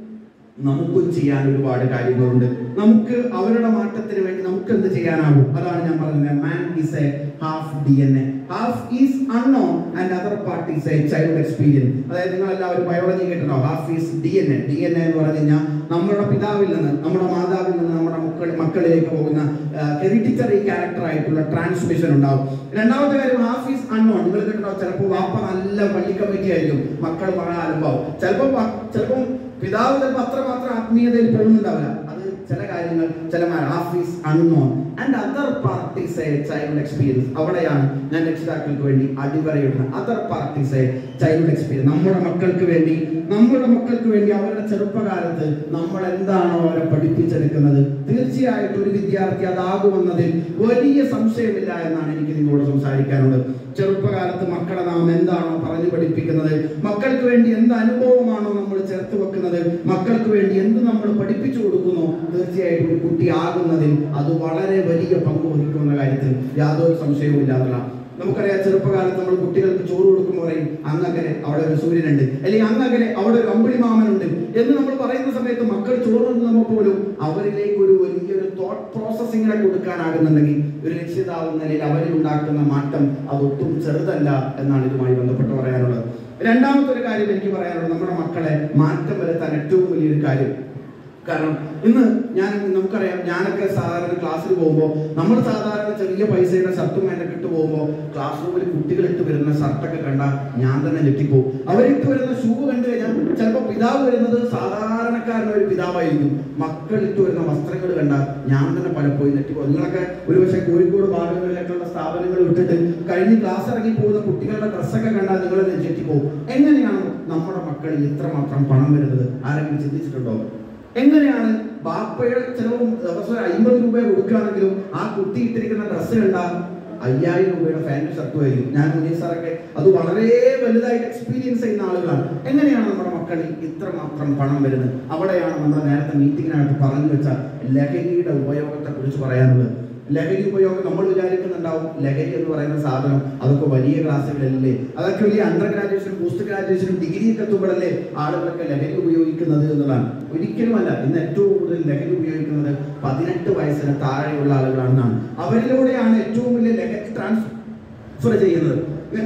നമുക്കും ചെയ്യാൻ ഒരുപാട് കാര്യങ്ങളുണ്ട് നമുക്ക് അവരുടെ മാറ്റത്തിന് വേണ്ടി നമുക്ക് എന്ത് ചെയ്യാനാകും അതാണ് ഞാൻ പറഞ്ഞത് man is a half D N A half is unknown and other part is a child experience അതായത് നിങ്ങൾ എല്ലാവരും ബയോളജി കേട്ടിട്ടുണ്ടോ half is D N A D N A എന്ന് പറഞ്ഞു കഴിഞ്ഞാൽ നമ്മുടെ പിതാവിൽ നിന്ന് നമ്മുടെ മാതാവിൽ നിന്ന് നമ്മുടെ മക്കൾ മക്കളിലേക്ക് പോകുന്ന ഹെറിഡിറ്ററി ക്യാരക്ടർ ആയിട്ടുള്ള ട്രാൻസ്മിഷൻ ഉണ്ടാവും രണ്ടാമത്തെ കാര്യം ഹാഫ് ഈസ് അൺനോൺ നിങ്ങൾ കേട്ടിട്ടുണ്ടോ ചിലപ്പോൾ വാപ്പ നല്ല പള്ളി കമ്മിറ്റി ആയിരിക്കും മക്കൾ വളരെ അലമ്പാവും ചിലപ്പോൾ ചിലപ്പം പിതാവ് ചിലപ്പോൾ അത്രമാത്രം ആത്മീയതയിൽ പോകുന്നുണ്ടാവില്ല അത് ചില കാര്യങ്ങൾ ചില half is unknown and other part is a child experience അവിടെയാണ് ഞാൻ രക്ഷിതാക്കൾക്ക് വേണ്ടി അടിവരയിടുന്നത് other part is a child experience നമ്മുടെ മക്കൾക്ക് വേണ്ടി നമ്മുടെ മക്കൾക്ക് വേണ്ടി അവരുടെ ചെറുപ്പകാലത്ത് നമ്മൾ എന്താണോ അവരെ പഠിപ്പിച്ചെടുക്കുന്നത് തീർച്ചയായിട്ടും ഒരു വിദ്യാർത്ഥി അതാകുമെന്നതിൽ വലിയ സംശയമില്ല എന്നാണ് എനിക്ക് നിങ്ങളോട് സംസാരിക്കാനുള്ളത് ചെറുപ്പകാലത്ത് മക്കളെ നാം എന്താണോ പറഞ്ഞു പഠിപ്പിക്കുന്നത് മക്കൾക്ക് വേണ്ടി എന്ത് അനുഭവമാണോ നമ്മൾ ചേർത്ത് വെക്കുന്നത് മക്കൾക്ക് വേണ്ടി എന്ത് നമ്മൾ പഠിപ്പിച്ചു കൊടുക്കുന്നു തീർച്ചയായിട്ടും ഒരു കുട്ടി ആകുന്നതിൽ അത് വളരെ വലിയ പങ്ക് വഹിക്കുന്ന കാര്യത്തിൽ യാതൊരു സംശയവും ഇല്ലാത്തതാണ് നമുക്കറിയാം ചെറുപ്പകാലത്ത് നമ്മൾ കുട്ടികൾക്ക് ചോറ് കൊടുക്കുമ്പോൾ പറയും അങ്ങകലെ അവിടെ ഒരു സൂര്യനുണ്ട് അല്ലെങ്കിൽ അങ്ങകലെ അവിടെ ഒരു അമ്പിളി മാമനുണ്ട് എന്ന് നമ്മൾ പറയുന്ന സമയത്ത് മക്കൾ ചോറ് തിന്നുമ്പോൾ പോലും അവരിലേക്ക് ഒരു വലിയൊരു തോട്ട് പ്രോസസ്സിങ്ങിനെ കൊടുക്കാനാകുന്നുണ്ടെങ്കിൽ ഒരു രക്ഷിതാവ് എന്ന നിലയിൽ അവരിൽ ഉണ്ടാക്കുന്ന മാറ്റം അതൊട്ടും ചെറുതല്ല എന്നാണ് ഇതുമായി ബന്ധപ്പെട്ട് പറയാനുള്ളത് രണ്ടാമത്തെ ഒരു കാര്യം എനിക്ക് പറയാനുള്ളത് നമ്മുടെ മക്കളെ മാറ്റം വരുത്താൻ ഏറ്റവും വലിയൊരു കാര്യം കാരണം ഇന്ന് ഞാൻ നമുക്കറിയാം ഞാനൊക്കെ സാധാരണ ക്ലാസ്സിൽ പോകുമ്പോൾ നമ്മൾ സാധാരണ ചെറിയ പൈസയുടെ ഷർട്ടും പാൻറ്റൊക്കെ ഇട്ട് പോകുമ്പോൾ ക്ലാസ് റൂമിൽ കുട്ടികൾ ഇട്ട് വരുന്ന ഷർട്ടൊക്കെ കണ്ടാൽ ഞാൻ തന്നെ ഞെട്ടിപ്പോവും അവരിട്ട് വരുന്ന ഷൂ കണ്ടു കഴിഞ്ഞാൽ ചിലപ്പോൾ പിതാവ് വരുന്നത് സാധാരണക്കാരൻ്റെ ഒരു പിതാവായിരിക്കും മക്കൾ ഇട്ട് വരുന്ന വസ്ത്രങ്ങൾ കണ്ടാൽ ഞാൻ തന്നെ പലപ്പോഴും ഞെട്ടിപ്പോകും നിങ്ങളൊക്കെ ഒരു പക്ഷേ കോഴിക്കോട് ഭാഗങ്ങളിലേക്കുള്ള സ്ഥാപനങ്ങൾ വിട്ടിട്ട് കഴിഞ്ഞ് ക്ലാസ് ഇറങ്ങി പോകുന്ന കുട്ടികളുടെ ഡ്രസ്സൊക്കെ കണ്ടാൽ നിങ്ങൾ ഞെട്ടിപ്പോവും എങ്ങനെയാണ് നമ്മുടെ മക്കളിൽ ഇത്രമാത്രം പണം വരുന്നത് ആരെങ്കിലും ചിന്തിച്ചിട്ടുണ്ടോ എങ്ങനെയാണ് ബാപ്പയുടെ ചിലവും ദിവസം അമ്പത് രൂപ കൊടുക്കുകയാണെങ്കിലും ആ കുട്ടി ഇട്ടിരിക്കുന്ന ഡ്രസ്സ് കണ്ടാൽ അയ്യായിരം രൂപയുടെ ഫാൻറ് ഷർട്ടും ആയിരിക്കും ഞാൻ മുനീർ സാറൊക്കെ അത് വളരെ വലുതായിട്ട് എക്സ്പീരിയൻസ് ചെയ്യുന്ന ആളുകളാണ് എങ്ങനെയാണ് നമ്മുടെ മക്കളിൽ ഇത്രമാത്രം പണം വരുന്നത് അവിടെയാണ് നമ്മൾ നേരത്തെ മീറ്റിങ്ങിനകത്ത് പറഞ്ഞു വെച്ച ലഹരിയുടെ ഉപയോഗത്തെ കുറിച്ച് പറയാനുള്ളത് ലഹരി ഉപയോഗം നമ്മൾ വിചാരിക്കുന്നുണ്ടാവും ലഹരി എന്ന് പറയുന്ന സാധനം അതൊക്കെ വലിയ ക്ലാസ്സുകളല്ലേ അതൊക്കെ വലിയ under graduation post graduation degree ഒക്കെ എത്തുമ്പോഴല്ലേ ആളുകളൊക്കെ ലഹരി ഉപയോഗിക്കുന്നത് എന്നുള്ളതാണ് ഒരിക്കലുമല്ല ഇന്ന് ഏറ്റവും കൂടുതൽ ലഹരി ഉപയോഗിക്കുന്നത് പതിനെട്ട് വയസ്സിന് താഴെയുള്ള ആളുകളാണെന്നാണ് അവരിലൂടെയാണ് ഏറ്റവും വലിയ ലഹരി ട്രാൻസ്ഫർ ചെയ്യുന്നത്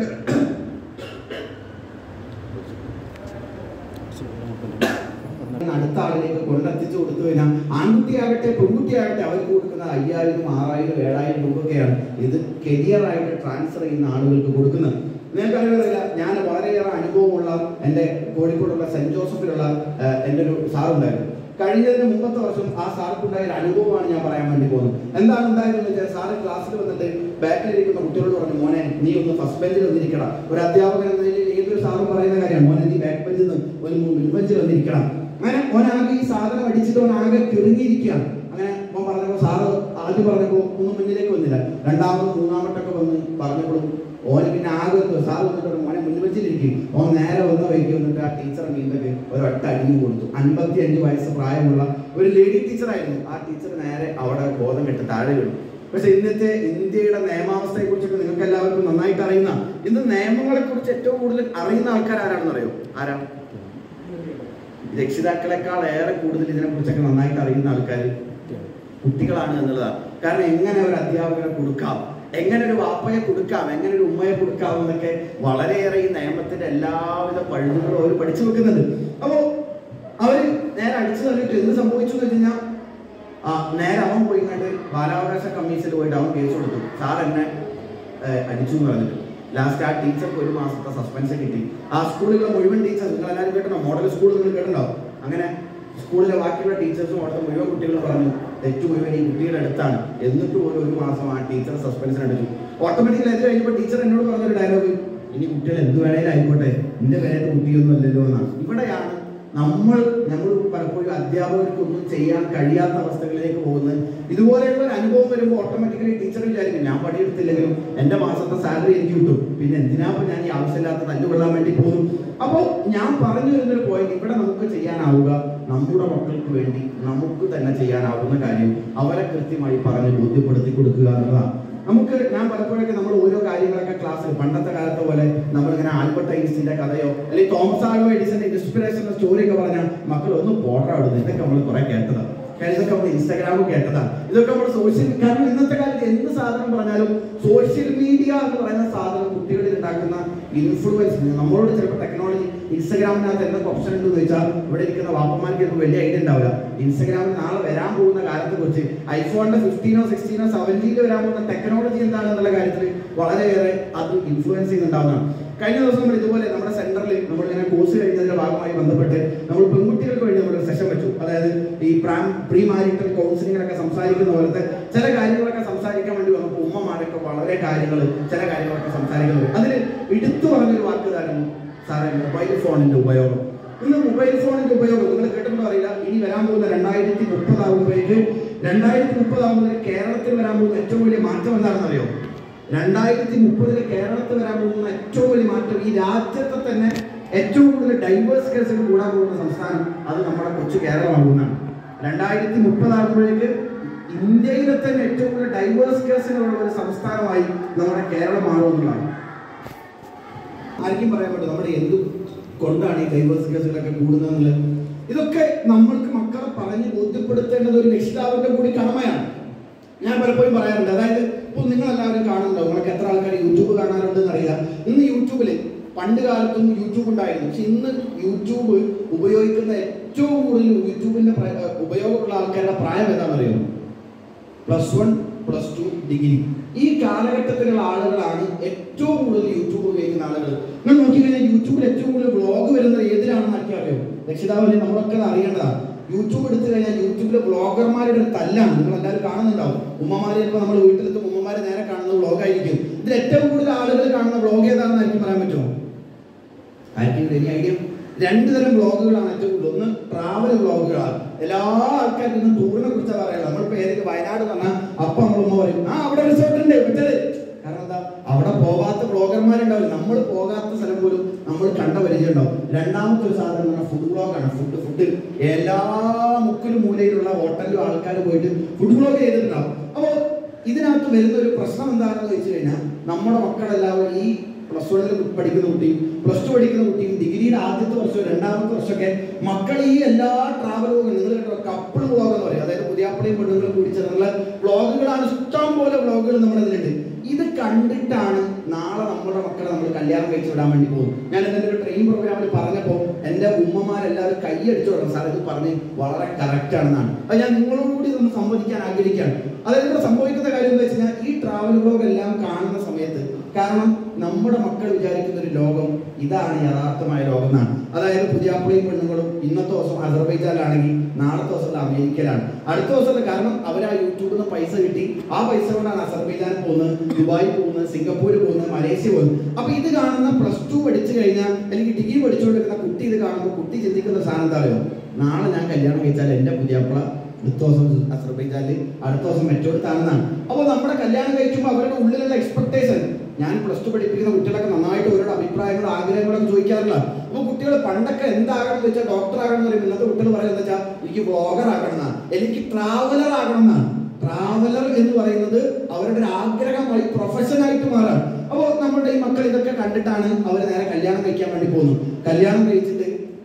അടുത്ത ആളിലേക്ക് കൊണ്ടെത്തിച്ചു കൊടുത്തു കഴിഞ്ഞാൽ ആൺകുട്ടിയാകട്ടെ പെൺകുട്ടിയാകട്ടെ അവർക്ക് കൊടുക്കുന്നത് അയ്യായിരം ആറായിരം ഏഴായിരം രൂപയൊക്കെയാണ് ഇത് കരിയറായിട്ട് ട്രാൻസ്ഫർ ചെയ്യുന്ന ആളുകൾക്ക് കൊടുക്കുന്നത് നിങ്ങൾക്ക് അറിയുന്നില്ല ഞാൻ വളരെയേറെ അനുഭവമുള്ള എൻ്റെ കോഴിക്കോടുള്ള സെന്റ് ജോസഫിലുള്ള ഏഹ്, എൻ്റെ ഒരു സാറുണ്ടായിരുന്നു കഴിഞ്ഞതിന് മുമ്പത്തെ വർഷം ആ സാർക്കുണ്ടായ ഒരു അനുഭവമാണ് ഞാൻ പറയാൻ വേണ്ടി പോകുന്നത് എന്താണ് ഉണ്ടായതെന്ന് വെച്ചാൽ സാറ് ക്ലാസ്സിൽ വന്നിട്ട് ബാക്കിലിരിക്കുന്ന കുട്ടികളോട് പറഞ്ഞു മോനെ നീ ഒന്ന് ഫസ്റ്റ് ബെഞ്ചിൽ വന്നിരിക്കണം ഒരു അധ്യാപകൻ എന്ന നിലയിൽ ഏതൊരു സാറും പറയുന്ന കാര്യമാണ് മോനെ നീ ബാക്ക് ബെഞ്ചിൽ നിന്ന് ഒരു മുൻബെഞ്ചിൽ വന്നിരിക്കണം അങ്ങനെ ഓനാകെ ഈ സാധനം അടിച്ചിട്ട് ഓൻ ആകെ കിറുങ്ങിയിരിക്കുകയാണ് അങ്ങനെ ഓൻ പറഞ്ഞപ്പോൾ സാറ് ആദ്യം പറഞ്ഞപ്പോൾ ഒന്നും മുന്നിലേക്ക് വന്നില്ല രണ്ടാമത് മൂന്നാമട്ടൊക്കെ വന്ന് പറഞ്ഞപ്പോഴും ഓന് പിന്നെ ആകെ ഒരു സാറ് വന്നിട്ട് പറഞ്ഞു, മോനെ മുന്നിൽ വെച്ചിരിക്കും ഓൻ നേരെ വന്ന വൈകി വന്നിട്ട് ആ ടീച്ചർ മീൻതൊക്കെ ഒരു ഒറ്റ അടിയും കൊടുത്തു അൻപത്തി അഞ്ച് വയസ്സ് പ്രായമുള്ള ഒരു ലേഡി ടീച്ചറായിരുന്നു ആ ടീച്ചർ നേരെ അവിടെ ബോധം കെട്ട് താഴെ വീണു പക്ഷെ ഇന്നത്തെ ഇന്ത്യയുടെ നിയമാവസ്ഥയെ കുറിച്ചൊക്കെ നിങ്ങൾക്ക് എല്ലാവർക്കും നന്നായിട്ട് അറിയുന്ന ഇന്ന് നിയമങ്ങളെ കുറിച്ച് ഏറ്റവും കൂടുതൽ അറിയുന്ന ആൾക്കാർ ആരാണെന്ന് അറിയോ ആരാ രക്ഷിതാക്കളെക്കാൾ ഏറെ കൂടുതൽ ഇതിനെക്കുറിച്ചൊക്കെ നന്നായിട്ട് അറിയുന്ന ആൾക്കാർ കുട്ടികളാണ് എന്നുള്ളതാണ് കാരണം എങ്ങനെ ഒരു അധ്യാപകനെ കൊടുക്കാം എങ്ങനെ ഒരു വാപ്പയെ കൊടുക്കാം എങ്ങനെ ഒരു ഉമ്മയെ കൊടുക്കാം എന്നൊക്കെ വളരെയേറെ ഈ നിയമത്തിന്റെ എല്ലാവിധ പഴുതുകളും അവർ പഠിച്ചു വെക്കുന്നുണ്ട് അപ്പോ അവര് നേരെ അടിച്ചു തള്ളിയിട്ട് എന്ത് സംഭവിച്ചു എന്ന് വെച്ച് കഴിഞ്ഞാൽ ആ നേരെ അവൻ പോയി കണ്ട് ബാലാവകാശ കമ്മീഷനിൽ പോയിട്ട് അവൻ കേസ് കൊടുത്തു സാർ എന്നെ ഏഹ്, അടിച്ചു എന്ന് പറഞ്ഞിട്ട് ലാസ്റ്റ് ആ ടീച്ചർക്ക് ഒരു മാസത്തെ സസ്പെൻഷൻ കിട്ടി ആ സ്കൂളിലെ മുഴുവൻ ടീച്ചേഴ്സ് നിങ്ങൾ എല്ലാവരും കേട്ടോ മോഡൽ സ്കൂൾ നിങ്ങൾ കേട്ടോ അങ്ങനെ സ്കൂളിലെ ബാക്കിയുള്ള ടീച്ചേഴ്സും അവിടുത്തെ മുഴുവൻ കുട്ടികളും പറഞ്ഞു തെറ്റ് മുഴുവൻ ഈ കുട്ടിയുടെ അടുത്താണ് എന്നിട്ട് പോലും ഒരു മാസം ആ ടീച്ചർ സസ്പെൻഷൻ എടുത്തു ഓട്ടോമാറ്റിക്കലി അത് കഴിഞ്ഞപ്പോൾ ടീച്ചർ എന്നോട് പറഞ്ഞൊരു ഡയലോഗ് ഇനി കുട്ടികൾ എന്ത് വേണേലും ആയിക്കോട്ടെ എന്റെ പേരത്തെ കുട്ടിയൊന്നും അല്ലല്ലോ എന്നാണ് ഇവിടെയാണ് നമ്മൾ നമ്മൾ പലപ്പോഴും അധ്യാപകർക്ക് ഒന്നും ചെയ്യാൻ കഴിയാത്ത അവസ്ഥകളിലേക്ക് പോകുന്നത് ഇതുപോലെയുള്ള ഒരു അനുഭവം വരുമ്പോൾ ഓട്ടോമാറ്റിക്കലി ടീച്ചർ വിചാരിക്കും ഞാൻ പണിയെടുത്തില്ലെങ്കിലും എന്റെ മാസത്തെ സാലറി എനിക്ക് കിട്ടും പിന്നെ എന്തിനാ ഇപ്പൊ ഞാൻ ഈ ആവശ്യമില്ലാത്ത തല്ലുകൊള്ളാൻ വേണ്ടി പോകുന്നു അപ്പോൾ ഞാൻ പറഞ്ഞു വരുന്നൊരു പോയിന്റ് ഇവിടെ നമുക്ക് ചെയ്യാനാവുക നമ്മുടെ മക്കൾക്ക് വേണ്ടി നമുക്ക് തന്നെ ചെയ്യാനാവുന്ന കാര്യം അവരെ കൃത്യമായി പറഞ്ഞ് ബോധ്യപ്പെടുത്തി കൊടുക്കുക എന്നുള്ളതാണ് നമുക്ക് ഞാൻ പലപ്പോഴൊക്കെ നമ്മൾ ഓരോ കാര്യങ്ങളൊക്കെ ക്ലാസ്സിൽ പണ്ടത്തെ കാലത്തെ പോലെ നമ്മളിങ്ങനെ ആൽബർട്ട് ഐൻസ്റ്റീന്റെ കഥയോ അല്ലെങ്കിൽ തോമസ് ആൽവ എഡിസന്റെ ഇൻസ്പിറേഷണൽ സ്റ്റോറി ഒക്കെ പറഞ്ഞാൽ മക്കൾ ഒന്ന് പോട്ടർ അവിടുന്ന് ഇതൊക്കെ നമ്മൾ കുറെ കേട്ടതാണ് കാര്യം ഇതൊക്കെ നമ്മൾ ഇൻസ്റ്റാഗ്രാമിൽ കേട്ടതാണ് ഇതൊക്കെ നമ്മൾ സോഷ്യൽ കാരണം ഇന്നത്തെ കാലത്ത് എന്ത് സാധനം പറഞ്ഞാലും സോഷ്യൽ മീഡിയ എന്ന് പറയുന്ന സാധനം കുട്ടികളിൽ ഉണ്ടാക്കുന്ന ഇൻഫ്ലുവൻസ് നമ്മളോട് ചിലപ്പോൾ ടെക്നോളജി ഇൻസ്റ്റാഗ്രാമിനകത്ത് എന്തൊക്കെ ഓപ്ഷൻ ഉണ്ടെന്ന് ചോദിച്ചാൽ ഇവിടെ ഇരിക്കുന്ന വാപ്പന്മാർക്ക് ചിലപ്പോൾ വലിയ ഐഡിയ ഉണ്ടാവില്ല ഇൻസ്റ്റാഗ്രാമിൽ നാളെ വരാൻ പോകുന്ന കാലത്തെ കുറിച്ച് ഐഫോണിന്റെ ഫിഫ്റ്റീനോ സിക്സ്റ്റീനോ സെവൻറ്റീനോ വരാൻ പോകുന്ന ടെക്നോളജി എന്താണെന്നുള്ള കാര്യത്തിൽ വളരെയേറെ അത് ഇൻഫ്ലുവൻസ് ചെയ്യുന്നുണ്ടാവുന്നതാണ് കഴിഞ്ഞ ദിവസം നമ്മൾ ഇതുപോലെ നമ്മുടെ സെന്ററിൽ നമ്മൾ ഇങ്ങനെ കോഴ്സ് കഴിഞ്ഞതിന്റെ ഭാഗമായി ബന്ധപ്പെട്ട് നമ്മൾ പെൺകുട്ടികൾക്ക് വേണ്ടി നമ്മൾ സെഷൻ വെച്ചു അതായത് ഈ പ്രാം പ്രീ മാരിറ്റൽ കൗൺസിലിങ്ങിലൊക്കെ സംസാരിക്കുന്ന പോലത്തെ ചില കാര്യങ്ങളൊക്കെ സംസാരിക്കാൻ വേണ്ടി വന്നപ്പോൾ ഉമ്മമാരൊക്കെ വളരെ കാര്യങ്ങൾ ചില കാര്യങ്ങളൊക്കെ സംസാരിക്കുന്നത് അതിൽ എടുത്തു പറഞ്ഞൊരു വാക്ക് ഇതായിരുന്നു സാറേ മൊബൈൽ ഫോണിന്റെ ഉപയോഗം ഇന്ന് മൊബൈൽ ഫോണിന്റെ ഉപയോഗം നിങ്ങൾ കേട്ടിട്ടുണ്ടോ അറിയില്ല ഇനി വരാൻ പോകുന്ന രണ്ടായിരത്തി മുപ്പതാകുമ്പോഴേക്ക് രണ്ടായിരത്തി മുപ്പതാകുമ്പോൾ കേരളത്തിൽ വരാൻ പോകുന്ന ഏറ്റവും വലിയ മാറ്റം എന്താണെന്ന് അറിയോ രണ്ടായിരത്തി മുപ്പതില് കേരളത്തിൽ വരാൻ പോകുന്ന ഏറ്റവും വലിയ മാറ്റം ഈ രാജ്യത്തെ തന്നെ ഏറ്റവും കൂടുതൽ ഡൈവേഴ്സ് കേസുകൾ കൂടാൻ പോകുന്ന സംസ്ഥാനം അത് നമ്മുടെ കൊച്ചു കേരളമാകുന്നതാണ് രണ്ടായിരത്തി മുപ്പതാകുമ്പോഴേക്ക് ഇന്ത്യയിലെ തന്നെ ഏറ്റവും കൂടുതൽ ഡൈവേഴ്സ് കേസുകളുള്ള ഒരു സംസ്ഥാനമായി നമ്മുടെ കേരളം മാറുമെന്നുള്ളതാണ് ആർക്കും പറയാൻ പറ്റും നമ്മുടെ എന്തു കൊണ്ടാണ് ഈ ഡൈവേഴ്സ് കേസുകളൊക്കെ കൂടുന്നതെന്നുള്ളത് ഇതൊക്കെ നമ്മൾക്ക് മക്കളെ പറഞ്ഞ് ബോധ്യപ്പെടുത്തേണ്ടത് ഒരു രക്ഷിതാവിന്റെ കൂടി കടമയാണ് ഞാൻ പലപ്പോഴും പറയാറുണ്ട് അതായത് ഇപ്പോൾ നിങ്ങൾ എല്ലാവരും കാണുന്നുണ്ടോ നിങ്ങൾക്ക് എത്ര ആൾക്കാർ യൂട്യൂബ് കാണാറുണ്ടെന്ന് അറിയില്ല ഇന്ന് യൂട്യൂബിൽ പണ്ട് കാലത്തും യൂട്യൂബ് ഉണ്ടായിരുന്നു പക്ഷെ ഇന്ന് യൂട്യൂബ് ഉപയോഗിക്കുന്ന ഏറ്റവും കൂടുതൽ യൂട്യൂബിന്റെ പ്ര- ഉപയോഗമുള്ള ആൾക്കാരുടെ പ്രായം ഏതാണെന്നറിയോ plus one plus two degree ഈ കാലഘട്ടത്തിലുള്ള ആളുകളാണ് ഏറ്റവും കൂടുതൽ യൂട്യൂബ് ഉപയോഗിക്കുന്ന ആളുകൾ നിങ്ങൾ നോക്കിക്കഴിഞ്ഞാൽ യൂട്യൂബിൽ ഏറ്റവും കൂടുതൽ വ്ളോഗ് വരുന്നത് ഏതിലാണെന്ന് ആക്കി അറിയോ രക്ഷിതാവിനെ നമ്മളൊക്കെ അത് അറിയേണ്ടതാണ് യൂട്യൂബ് എടുത്തു കഴിഞ്ഞാൽ യൂട്യൂബിലെ വ്ളോഗർമാരുടെ ഒരു തല്ലാണ് നിങ്ങൾ എല്ലാവരും കാണുന്നുണ്ടാവും ഉമ്മമാരെ ചിലപ്പോൾ നമ്മൾ വീട്ടിലെത്തും ഉമ്മമാരെ നേരെ കാണുന്നത് വ്ളോഗായിരിക്കും ഇതിൽ ഏറ്റവും കൂടുതൽ ആളുകൾ കാണുന്ന വ്ളോഗ് ഏതാണെന്ന് ആയിരിക്കും പറയാൻ പറ്റുമോ ആർക്കെങ്കിലും എനി ഐഡിയ രണ്ട് തരം വ്ളോഗുകളാണ് ഏറ്റവും കൂടുതൽ ഒന്ന് ട്രാവൽ വ്ളോഗുകളാണ് എല്ലാ ആൾക്കാരും ഇന്ന് ടൂറിനെ കുറിച്ച് പറയുന്നത് നമ്മളിപ്പോ ഏതൊക്കെ വയനാട് പറഞ്ഞാൽ അപ്പൊ നമ്മളുമ്മ പറയും ആ അവിടെ റിസോർട്ട് ഉണ്ട് മറ്റേത് കാരണം എന്താ അവിടെ പോകാത്ത ബ്ലോഗർമാരുണ്ടാവില്ല നമ്മൾ പോകാത്ത സ്ഥലം പോലും നമ്മൾ കണ്ട പരിചയം ഉണ്ടാവും രണ്ടാമത്തെ ഒരു സാധനം എന്ന് പറഞ്ഞാൽ ഫുഡ് ബ്ലോഗാണ് ഫുഡ് ഫുഡ് എല്ലാ മുക്കിലും മൂലയിലുള്ള ഹോട്ടലിലും ആൾക്കാർ പോയിട്ട് ഫുഡ് ബ്ലോഗ് ചെയ്തിട്ടുണ്ടാവും അപ്പോൾ ഇതിനകത്ത് വരുന്ന ഒരു പ്രശ്നം എന്താണെന്ന് വെച്ച് കഴിഞ്ഞാൽ നമ്മുടെ മക്കളെല്ലാവരും ഈ പ്ലസ് വണ്ണിൽ പഠിക്കുന്ന കുട്ടിയും പ്ലസ് ടു പഠിക്കുന്ന കുട്ടിയും ഡിഗ്രിയുടെ ആദ്യത്തെ വർഷം രണ്ടാമത്തെ വർഷമൊക്കെ മക്കൾ ഈ എല്ലാ ട്രാവൽ വ്ളോഗും നിങ്ങൾ കേട്ടോ കപ്പിൾ വ്ളോഗ് എന്ന് പറയും അതായത് പുതിയാപ്പിളയും പെണ്ണുങ്ങളും കൂടി ചേർന്നുള്ള വ്ളോഗുകളാണ് ഇഷ്ടം പോലെ വ്ളോഗുകൾ നമ്മുടെ ഇതിലുണ്ട് ഇത് കണ്ടിട്ടാണ് നാളെ നമ്മുടെ മക്കളെ നമ്മൾ കല്യാണം കഴിച്ചു വിടാൻ വേണ്ടി പോകും ഞാൻ ഇതിന്റെ ഒരു ട്രെയിൻ പ്രോഗ്രാമിൽ പറഞ്ഞപ്പോൾ എൻ്റെ ഉമ്മമാരെല്ലാവരും കൈയടിച്ചു തുടങ്ങും സാർ ഇത് പറഞ്ഞ് വളരെ കറക്റ്റ് ആണെന്നാണ് അത് ഞാൻ നിങ്ങളോട് കൂടി ഒന്ന് സംവദിക്കാൻ ആഗ്രഹിക്കുകയാണ് അതായത് ഇവിടെ സംഭവിക്കുന്ന കാര്യം എന്ന് വെച്ച് കഴിഞ്ഞാൽ ഈ ട്രാവൽ വ്ളോഗ് എല്ലാം കാണുന്ന സമയത്ത് കാരണം നമ്മുടെ മക്കൾ വിചാരിക്കുന്ന ഒരു ലോകം ഇതാണ് യഥാർത്ഥമായ ലോകം എന്നാണ് അതായത് പുതിയാപ്പിളയും പെണ്ണുങ്ങളും ഇന്നത്തെ ദിവസം അസർബൈജാനിലാണെങ്കിൽ നാളത്തെ ദിവസം അമേരിക്കയിലാണ് അടുത്ത ദിവസം കാരണം അവർ ആ യൂട്യൂബിൽ നിന്ന് പൈസ കിട്ടി ആ പൈസ കൊണ്ടാണ് അസർബൈജാൻ പോകുന്നത് ദുബായ് പോകുന്നത് സിംഗപ്പൂർ പോകുന്നത് മലേഷ്യ പോകുന്നത് അപ്പൊ ഇത് കാണുന്ന പ്ലസ് ടു പഠിച്ചു കഴിഞ്ഞാൽ അല്ലെങ്കിൽ ഡിഗ്രി പഠിച്ചുകൊണ്ടിരിക്കുന്ന കുട്ടി ഇത് കാണുമ്പോൾ കുട്ടി ചിന്തിക്കുന്ന സാധനം എന്താ അറിയോ നാളെ ഞാൻ കല്യാണം കഴിച്ചാൽ എൻ്റെ പുതിയാപ്പിള അടുത്ത ദിവസം അസർബൈജാനിൽ അടുത്ത ദിവസം മെച്ചോടുത്താണെന്നാണ് അപ്പോൾ നമ്മുടെ കല്യാണം കഴിക്കുമ്പോൾ അവരുടെ ഉള്ളിലുള്ള എക്സ്പെക്ടേഷൻ ഞാൻ പ്ലസ് ടു പഠിപ്പിക്കുന്ന കുട്ടികളൊക്കെ നന്നായിട്ട് അവരുടെ അഭിപ്രായങ്ങളും ആഗ്രഹങ്ങളൊക്കെ ചോദിക്കാറില്ല അപ്പോൾ കുട്ടികൾ പണ്ടൊക്കെ എന്താകണം എന്ന് വെച്ചാൽ ഡോക്ടർ ആകണം എന്ന് പറയുമ്പോൾ ഇന്നത്തെ കുട്ടികൾ പറയുന്നത് വെച്ചാൽ എനിക്ക് ബ്ലോഗർ ആകണം എന്നാണ് എനിക്ക് ട്രാവലർ ആകണം എന്നാണ് ട്രാവലർ എന്ന് പറയുന്നത് അവരുടെ ഒരു ആഗ്രഹമായി പ്രൊഫഷനായിട്ട് മാറാം അപ്പോൾ നമ്മുടെ ഈ മക്കൾ ഇതൊക്കെ കണ്ടിട്ടാണ് അവർ നേരെ കല്യാണം കഴിക്കാൻ വേണ്ടി പോകുന്നത് കല്യാണം കഴിച്ചിട്ട്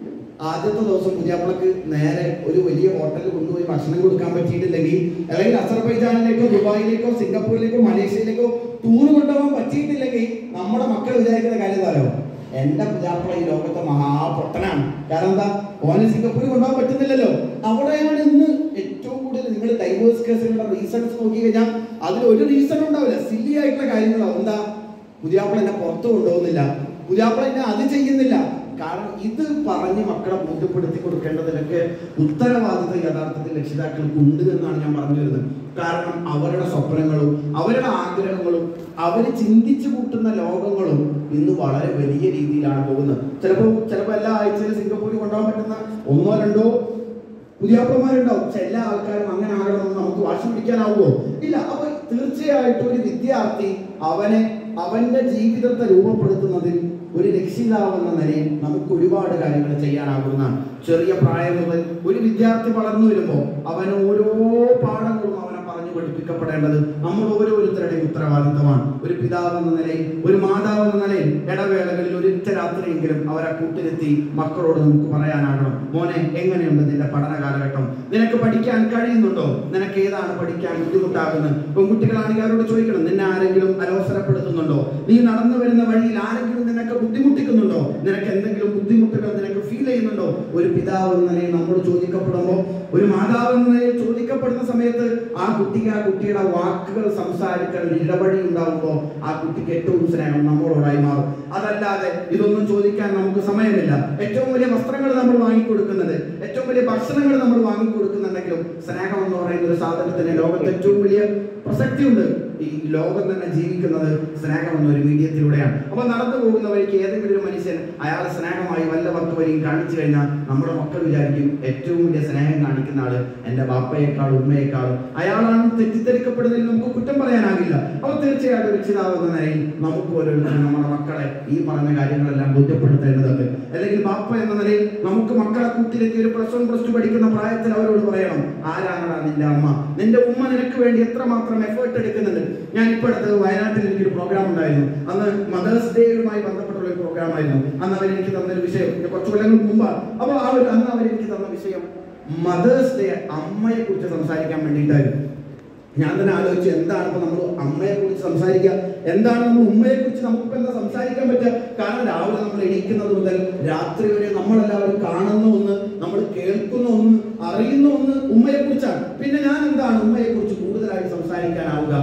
ആദ്യത്തെ ദിവസം പുതിയാപ്പിളക്ക് നേരെ ഒരു വലിയ ഹോട്ടലിൽ കൊണ്ടുപോയി ഭക്ഷണം കൊടുക്കാൻ പറ്റിയിട്ടില്ലെങ്കിൽ അല്ലെങ്കിൽ അസർബൈജാനിലേക്കോ ദുബായിലേക്കോ സിംഗപ്പൂരിലേക്കോ മലേഷ്യയിലേക്കോ ടൂർ കൊണ്ടുപോകാൻ പറ്റിയിട്ടില്ലെങ്കിൽ നമ്മുടെ മക്കൾ വിചാരിക്കുന്ന കാര്യം എന്താ അറിയോ എന്റെ പുതിയാപ്പിള ഈ ലോകത്തെ മഹാപൊട്ടനാണ് കാരണം എന്താ ഓനെ സിംഗപ്പൂരിൽ കൊണ്ടുപോകാൻ പറ്റുന്നില്ലല്ലോ അവിടെയാണ് ഇന്ന് ഏറ്റവും കൂടുതൽ നിങ്ങൾ ഡൈവേഴ്സ് കേസുകളുടെ റീസൺസ് നോക്കി കഴിഞ്ഞാൽ അതിൽ ഒരു റീസൺ ഉണ്ടാവില്ല സില്ലി ആയിട്ടുള്ള കാര്യങ്ങളാവും എന്താ പുതിയാപ്പിള എന്നെ പുറത്തു കൊണ്ടുപോകുന്നില്ല പുതിയാപ്പിള എന്നെ അത് ചെയ്യുന്നില്ല കാരണം ഇത് പറഞ്ഞ് മക്കളെ ബോധ്യപ്പെടുത്തി കൊടുക്കേണ്ടതിലൊക്കെ ഉത്തരവാദിത്വം യഥാർത്ഥത്തിൽ രക്ഷിതാക്കൾക്ക് ഉണ്ട് എന്നാണ് ഞാൻ പറഞ്ഞു വരുന്നത് കാരണം അവരുടെ സ്വപ്നങ്ങളും അവരുടെ ആഗ്രഹങ്ങളും അവർ ചിന്തിച്ചു കൂട്ടുന്ന ലോകങ്ങളും ഇന്ന് വളരെ വലിയ രീതിയിലാണ് പോകുന്നത് ചിലപ്പോൾ ചിലപ്പോൾ എല്ലാ ആഴ്ചയിലും സിംഗപ്പൂരിൽ കൊണ്ടുപോകാൻ പറ്റുന്ന ഒന്നോ രണ്ടോ പുതിയാപ്പന്മാരുണ്ടാവും പക്ഷെ എല്ലാ ആൾക്കാരും അങ്ങനെ ആകണമെന്ന് നമുക്ക് വാശി പിടിക്കാനാവുമോ ഇല്ല അപ്പൊ തീർച്ചയായിട്ടും ഒരു വിദ്യാർത്ഥി അവനെ അവന്റെ ജീവിതത്തെ രൂപപ്പെടുത്തുന്നതിൽ ഒരു രക്ഷിതാവെന്ന നിലയിൽ നമുക്ക് ഒരുപാട് കാര്യങ്ങൾ ചെയ്യാനാകുന്നതാണ് ചെറിയ പ്രായം മുതൽ ഒരു വിദ്യാർത്ഥി വളർന്നു വരുമ്പോൾ അവന് ഓരോ പാഠങ്ങളും അവനെ പറഞ്ഞു പഠിപ്പിക്കപ്പെടേണ്ടത് നമ്മൾ ഓരോരുത്തരുടെയും ഉത്തരവാദിത്തമാണ് ഒരു പിതാവ് എന്ന നിലയിൽ ഒരു മാതാവ് എന്ന നിലയിൽ ഇടവേളകളിൽ ഒരിറ്റ രാത്രിയെങ്കിലും അവരെ കൂട്ടിലെത്തി മക്കളോട് നമുക്ക് പറയാനാകണം മോനെ എങ്ങനെയുണ്ട് നിന്റെ പഠന കാലഘട്ടം നിനക്ക് പഠിക്കാൻ കഴിയുന്നുണ്ടോ നിനക്ക് ഏതാണ് പഠിക്കാൻ ബുദ്ധിമുട്ടാകുന്നത് പെൺകുട്ടികളാണെങ്കിൽ അവരോട് ചോദിക്കണം നിന്നെ ആരെങ്കിലും അലോസരപ്പെടുത്തുന്നുണ്ടോ നീ നടന്നു വരുന്ന വഴിയിൽ ആരെങ്കിലും നിനക്ക് ബുദ്ധിമുട്ടിക്കുന്നുണ്ടോ നിനക്ക് എന്തെങ്കിലും ബുദ്ധിമുട്ടുകൾ നിനക്ക് ഫീൽ ചെയ്യുന്നുണ്ടോ ഒരു പിതാവ് എന്ന നിലയിൽ നമ്മോട് ചോദിക്കപ്പെടുമ്പോൾ ഒരു മാതാവ് എന്ന നിലയിൽ ചോദിക്കപ്പെടുന്ന സമയത്ത് ആ കുട്ടിക്ക് ആ കുട്ടിയുടെ വാക്കുകൾ സംസാരിക്കാൻ ഒരു ഇടപഴി ഉണ്ടാവുമ്പോൾ ആ കുട്ടിക്ക് ഏറ്റവും സ്നേഹം നമ്മളോടായി മാറും അതല്ലാതെ ഇതൊന്നും ചോദിക്കാൻ നമുക്ക് സമയമില്ല ഏറ്റവും വലിയ വസ്ത്രങ്ങൾ നമ്മൾ വാങ്ങിക്കൊടുക്കുന്നത് ഏറ്റവും വലിയ ഭക്ഷണങ്ങൾ നമ്മൾ വാങ്ങിക്കൊടുക്കുന്നുണ്ടെങ്കിലും സ്നേഹം എന്ന് പറയുന്ന ഒരു സാധനത്തിന് ലോകത്ത് ഏറ്റവും വലിയ പ്രസക്തിയുണ്ട് ഈ ലോകം തന്നെ ജീവിക്കുന്നത് സ്നേഹം എന്ന ഒരു മീഡിയത്തിലൂടെയാണ് അപ്പൊ നടന്നു പോകുന്ന വഴിക്ക് ഏതെങ്കിലും ഒരു മനുഷ്യൻ അയാൾ സ്നേഹമായി വല്ല പത്ത് വരെയും കാണിച്ചു കഴിഞ്ഞാൽ നമ്മുടെ മക്കൾ വിചാരിക്കും ഏറ്റവും വലിയ സ്നേഹം കാണിക്കുന്ന ആള് എന്റെ ബാപ്പയെക്കാളും ഉമ്മയെക്കാളും അയാളാണ് തെറ്റിദ്ധരിക്കപ്പെടുന്നതിൽ നമുക്ക് കുറ്റം പറയാനാകില്ല അപ്പൊ തീർച്ചയായിട്ടും രക്ഷിതാവ് എന്ന നിലയിൽ നമുക്ക് ഓരോരുത്തരും നമ്മുടെ മക്കളെ ഈ പറഞ്ഞ കാര്യങ്ങളെല്ലാം ബോധ്യപ്പെടുത്തേണ്ടതുണ്ട് അല്ലെങ്കിൽ ബാപ്പ എന്ന നിലയിൽ നമുക്ക് മക്കളെ കൂട്ടിലെത്തി ഒരു പ്ലസ് വൺ പ്ലസ് ടു പഠിക്കുന്ന പ്രായത്തിൽ അവരോട് പറയണം ആരാണടാ നിന്റെ അമ്മ നിന്റെ ഉമ്മ നിനക്ക് വേണ്ടി എത്രമാത്രം എഫേർട്ട് എടുക്കുന്നുണ്ട് ഞാൻ ഇപ്പോൾ അടുത്ത് വയനാട്ടിൽ എനിക്കൊരു പ്രോഗ്രാം ഉണ്ടായിരുന്നു അന്ന് മദേഴ്സ് ഡേയുമായി ബന്ധപ്പെട്ടുള്ള ഒരു പ്രോഗ്രാം ആയിരുന്നു അന്ന് അവർ എനിക്ക് തന്നൊരു വിഷയം ഇത് കുറച്ച് കൊല്ലങ്ങൾക്ക് മുമ്പാണ് അപ്പോൾ ആ ഒരു അന്ന് അവർ എനിക്ക് തന്ന വിഷയം മദേഴ്സ് ഡേ അമ്മയെ കുറിച്ച് സംസാരിക്കാൻ വേണ്ടിയിട്ടായിരുന്നു ഞാൻ തന്നെ ആലോചിച്ചു എന്താണ് ഇപ്പൊ നമ്മൾ അമ്മയെ കുറിച്ച് സംസാരിക്കുക എന്താണ് നമ്മൾ ഉമ്മയെ കുറിച്ച് നമുക്കിപ്പോ എന്താ സംസാരിക്കാൻ പറ്റുക കാരണം രാവിലെ നമ്മൾ എണീക്കുന്നത് മുതൽ രാത്രി വരെ നമ്മളെല്ലാവരും കാണുന്ന ഒന്ന് നമ്മൾ കേൾക്കുന്ന ഒന്ന് അറിയുന്ന ഒന്ന് ഉമ്മയെ കുറിച്ചാണ് പിന്നെ ഞാൻ എന്താണ് ഉമ്മയെ കുറിച്ച് കൂടുതലായിട്ട് സംസാരിക്കാനാവുക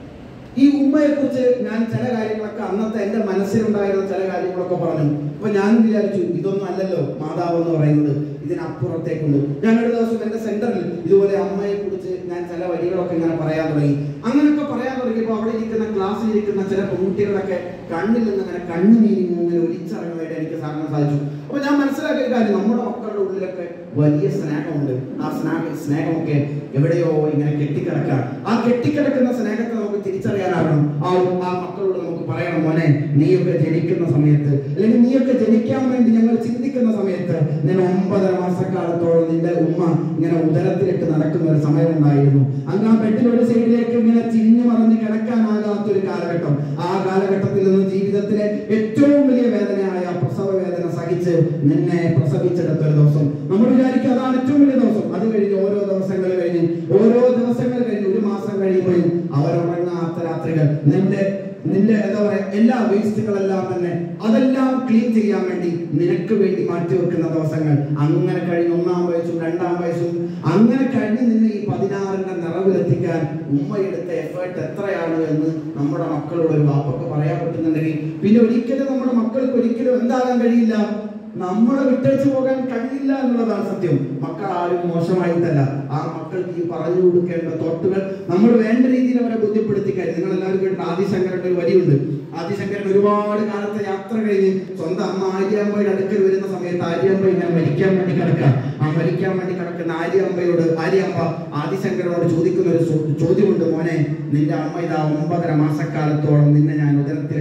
ഈ ഉമ്മയെ കുറിച്ച് ഞാൻ ചില കാര്യങ്ങളൊക്കെ അന്നത്തെ എന്റെ മനസ്സിലുണ്ടായിരുന്ന ചില കാര്യങ്ങളൊക്കെ പറഞ്ഞു അപ്പൊ ഞാൻ വിചാരിച്ചു ഇതൊന്നും അല്ലല്ലോ മാതാവ് എന്ന് പറയുന്നത് ഇതിനപ്പുറത്തേക്കുണ്ട് ഞാൻ ഒരു ദിവസം എന്റെ സെന്ററിൽ ഇതുപോലെ അമ്മയെ കുറിച്ച് ഞാൻ ചില വരികളൊക്കെ ഇങ്ങനെ പറയാൻ തുടങ്ങി അങ്ങനെയൊക്കെ പറയാൻ തുടങ്ങിയപ്പോൾ അവിടെ ഇരിക്കുന്ന ക്ലാസ്സിൽ ഇരിക്കുന്ന ചില പെൺകുട്ടികളൊക്കെ കണ്ണിൽ നിന്ന് ഇങ്ങനെ കണ്ണുനീരി ഇങ്ങനെ ഒലിച്ചിറങ്ങുന്നതായിട്ട് എനിക്ക് കാണാൻ സാധിച്ചു അപ്പൊ ഞാൻ മനസ്സിലാക്കിയ കാര്യം നമ്മുടെ മക്കളുടെ ഉള്ളിലൊക്കെ വലിയ സ്നേഹമുണ്ട് ആ സ്നേഹ സ്നേഹമൊക്കെ എവിടെയോ ഇങ്ങനെ കെട്ടിക്കിടക്കാം ആ കെട്ടിക്കിടക്കുന്ന സ്നേഹത്തെ നമുക്ക് തിരിച്ചറിയാനാകണം ആ ആ മക്കളോട് നമുക്ക് പറയണം മോനെ നീയൊക്കെ ജനിക്കുന്ന സമയത്ത് അല്ലെങ്കിൽ നീയൊക്കെ ജനിക്കാൻ വേണ്ടി ഞങ്ങൾ ചിന്തിക്കുന്ന സമയത്ത് നിന്നെ ഒമ്പതര മാസക്കാലത്തോളം നിന്റെ ഉമ്മ ഇങ്ങനെ ഉദരത്തിലിട്ട് നടക്കുന്ന ഒരു സമയമുണ്ടായിരുന്നു അങ്ങ് ആ ബെഡിൽ ഒരു സൈഡിലേക്ക് ഇങ്ങനെ ചിരിഞ്ഞു മറിഞ്ഞ് കിടക്കാനാകാത്ത ഒരു കാലഘട്ടം ആ കാലഘട്ടത്തിൽ നിന്ന് ജീവിതത്തിലെ ഏറ്റവും വലിയ വേദനയായ പ്രസവ വേദന സഹിച്ച് നിന്നെ പ്രസവിച്ചെടുത്ത ഒരു ദിവസം നമ്മൾ വിചാരിക്കും അതാണ് ഏറ്റവും വലിയ ദിവസം അത് കഴിഞ്ഞ് ഓരോ ദിവസങ്ങൾ കഴിഞ്ഞ് ഓരോ ദിവസങ്ങൾ കഴിഞ്ഞ് ഒരു മാസം കഴിയുമ്പോഴും അവരുറങ്ങാത്ത രാത്രികൾ നിന്റെ നിന്റെ എന്താ പറയാ എല്ലാ വേസ്റ്റുകളെല്ലാം തന്നെ അതെല്ലാം ക്ലീൻ ചെയ്യാൻ വേണ്ടി നിനക്ക് വേണ്ടി മാറ്റി വെക്കുന്ന ദിവസങ്ങൾ അങ്ങനെ കഴിഞ്ഞ് ഒന്നാം വയസ്സും രണ്ടാം വയസ്സും അങ്ങനെ കഴിഞ്ഞ് നിന്നെ ഈ പതിനാറിന്റെ നിറവിലെത്തിക്കാൻ ഉമ്മയെടുത്ത എഫേർട്ട് എത്രയാണ് എന്ന് നമ്മുടെ മക്കളോട് ഒരു വാപ്പൊക്കെ പറയാൻ പറ്റുന്നുണ്ടെങ്കിൽ പിന്നെ ഒരിക്കലും നമ്മുടെ മക്കൾക്ക് ഒരിക്കലും എന്താകാൻ കഴിയില്ല നമ്മളെ വിട്ടേച്ചു പോകാൻ കഴിയില്ല എന്നുള്ളതാണ് സത്യം മക്കൾ ആരും മോശമായിട്ടല്ല ആ മക്കൾക്ക് ഈ പറഞ്ഞു കൊടുക്കേണ്ട തോട്ടുകൾ നമ്മൾ വേണ്ട രീതിയിൽ അവരെ ബുദ്ധിപ്പെടുത്തി കഴിഞ്ഞു നിങ്ങൾ എല്ലാവരും കേട്ട ആദിശങ്കരന്റെ ഒരു വരിയുണ്ട് ആദിശങ്കരൻ ഒരുപാട് കാലത്തെ യാത്ര കഴിഞ്ഞ് സ്വന്തം അമ്മ ആര്യാമ്പയുടെ അടുക്കൽ വരുന്ന സമയത്ത് ആര്യാമ്പ ഇങ്ങനെ മരിക്കാൻ വേണ്ടി കിടക്കുക ആ മരിക്കാൻ വേണ്ടി കിടക്കുന്ന ആര്യാമ്പയോട് ആര്യാമ്പ ആദിശങ്കരനോട് ചോദിക്കുന്ന ഒരു ചോ- ചോദ്യമുണ്ട് മോനെ നിന്റെ അമ്മ ഇതാ ഒമ്പതര മാസക്കാലത്തോളം നിന്നെ ഞാൻ ഉദരത്തിൽ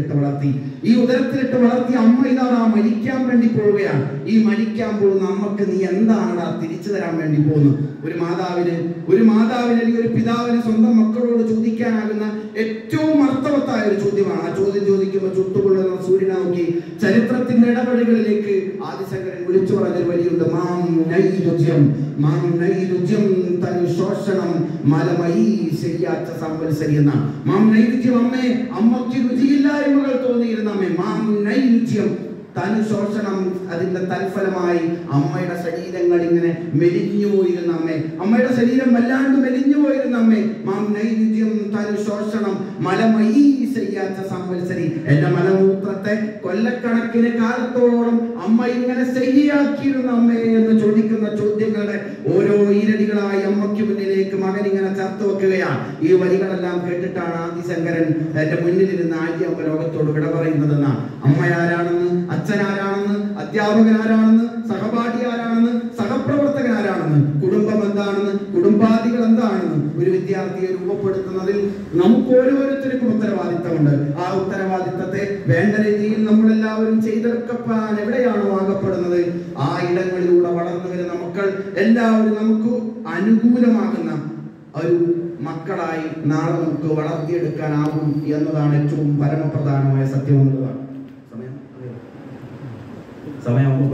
ഉദരത്തിലിട്ട് വളർത്തി ഈ ഉദരത്തിലിട്ട് വളർത്തി അമ്മ ഇതാണ് ആ മരിക്കാൻ വേണ്ടി പോവുകയാണ് ഈ മരിക്കാൻ പോകുന്ന അമ്മക്ക് നീ എന്താണ് തിരിച്ചു തരാൻ വേണ്ടി പോകുന്നത് ഒരു മാതാവിന് ഒരു മാതാവിന് അല്ലെങ്കിൽ ഒരു പിതാവിന് സ്വന്തം മക്കളോട് ചോദിക്കാനാകുന്ന ഏറ്റവും അർത്ഥവത്തായ ഒരു ചോദ്യമാണ് ആ ചോദ്യം ചോദിക്കുമ്പോൾ ചുട്ടുകൊള്ളുന്ന സൂര്യനെ നോക്കി ചരിത്രത്തിന്റെ ഇടപെടലുകളിലേക്ക് ആദിശങ്കരൻ വിളിച്ചു പറഞ്ഞൊരു വരിയുണ്ട് മാം നൈരുജ്യം മാം നൈരുജ്യം തൻ ശോഷണം മലമൈ ശരിയാച്ച സംവത്സരി എന്ന മാം നൈരുജ്യം അമ്മേ അമ്മയ്ക്ക് രുചിയില്ലായ്മകൾ തോന്നിയിരുന്ന അമ്മേ മാം നൈരുജ്യം തനു ശോഷണം അതിന്റെ തൽഫലമായി അമ്മയുടെ ശരീരങ്ങൾ ഇങ്ങനെ മെലിഞ്ഞു പോയിരുന്ന അമ്മേ അമ്മയുടെ ശരീരം വല്ലാണ്ട് മെലിഞ്ഞു പോയിരുന്ന അമ്മേ മാം നൈരുജ്യം തനു ശോഷണം മലമയീ ചെയ്യാത്ത സംവത്സരി എന്റെ മലമൂത്രത്തെ കൊല്ലക്കണക്കിന് കാലത്തോളം അമ്മ ഇങ്ങനെ ശരിയാക്കിയിരുന്ന അമ്മേ എന്ന് ചോദിക്കുന്ന ചോദ്യങ്ങളുടെ ഓരോ ഈരടികളായി അമ്മയ്ക്ക് മുന്നിലേക്ക് മകൻ ഇങ്ങനെ ചേർത്ത് വെക്കുകയാണ് ഈ വരികളെല്ലാം കേട്ടിട്ടാണ് ആദിശങ്കരൻ എന്റെ മുന്നിലിരുന്ന് ആര്യ ലോകത്തോട് വിട പറയുന്നതെന്ന അമ്മയാരാണെന്ന് അച്ഛൻ ആരാണെന്ന് അധ്യാപകൻ ആരാണെന്ന് സഹപാഠി ആരാണെന്ന് സഹപ്രവർത്തകൻ ആരാണെന്ന് കുടുംബം എന്താണെന്ന് കുടുംബാദികൾ എന്താണെന്ന് ഒരു വിദ്യാർത്ഥിയെ രൂപപ്പെടുത്തുന്നതിൽ നമുക്ക് ഓരോരുത്തർക്കും ഉത്തരവാദിത്തമുണ്ട് ആ ഉത്തരവാദിത്തത്തെ വേണ്ട രീതിയിൽ നമ്മളെല്ലാവരും ചെയ്തെടുക്കപ്പാൻ എവിടെയാണോ ആകപ്പെടുന്നത് ആ ഇടങ്ങളിലൂടെ വളർന്നു വരുന്ന മക്കൾ എല്ലാവരും നമുക്ക് അനുകൂലമാകുന്ന ഒരു മക്കളായി നാളെ നമുക്ക് വളർത്തിയെടുക്കാനാവും എന്നതാണ് ഏറ്റവും പരമപ്രധാനമായ സത്യം എന്നുള്ളതാണ് സമയം സമയം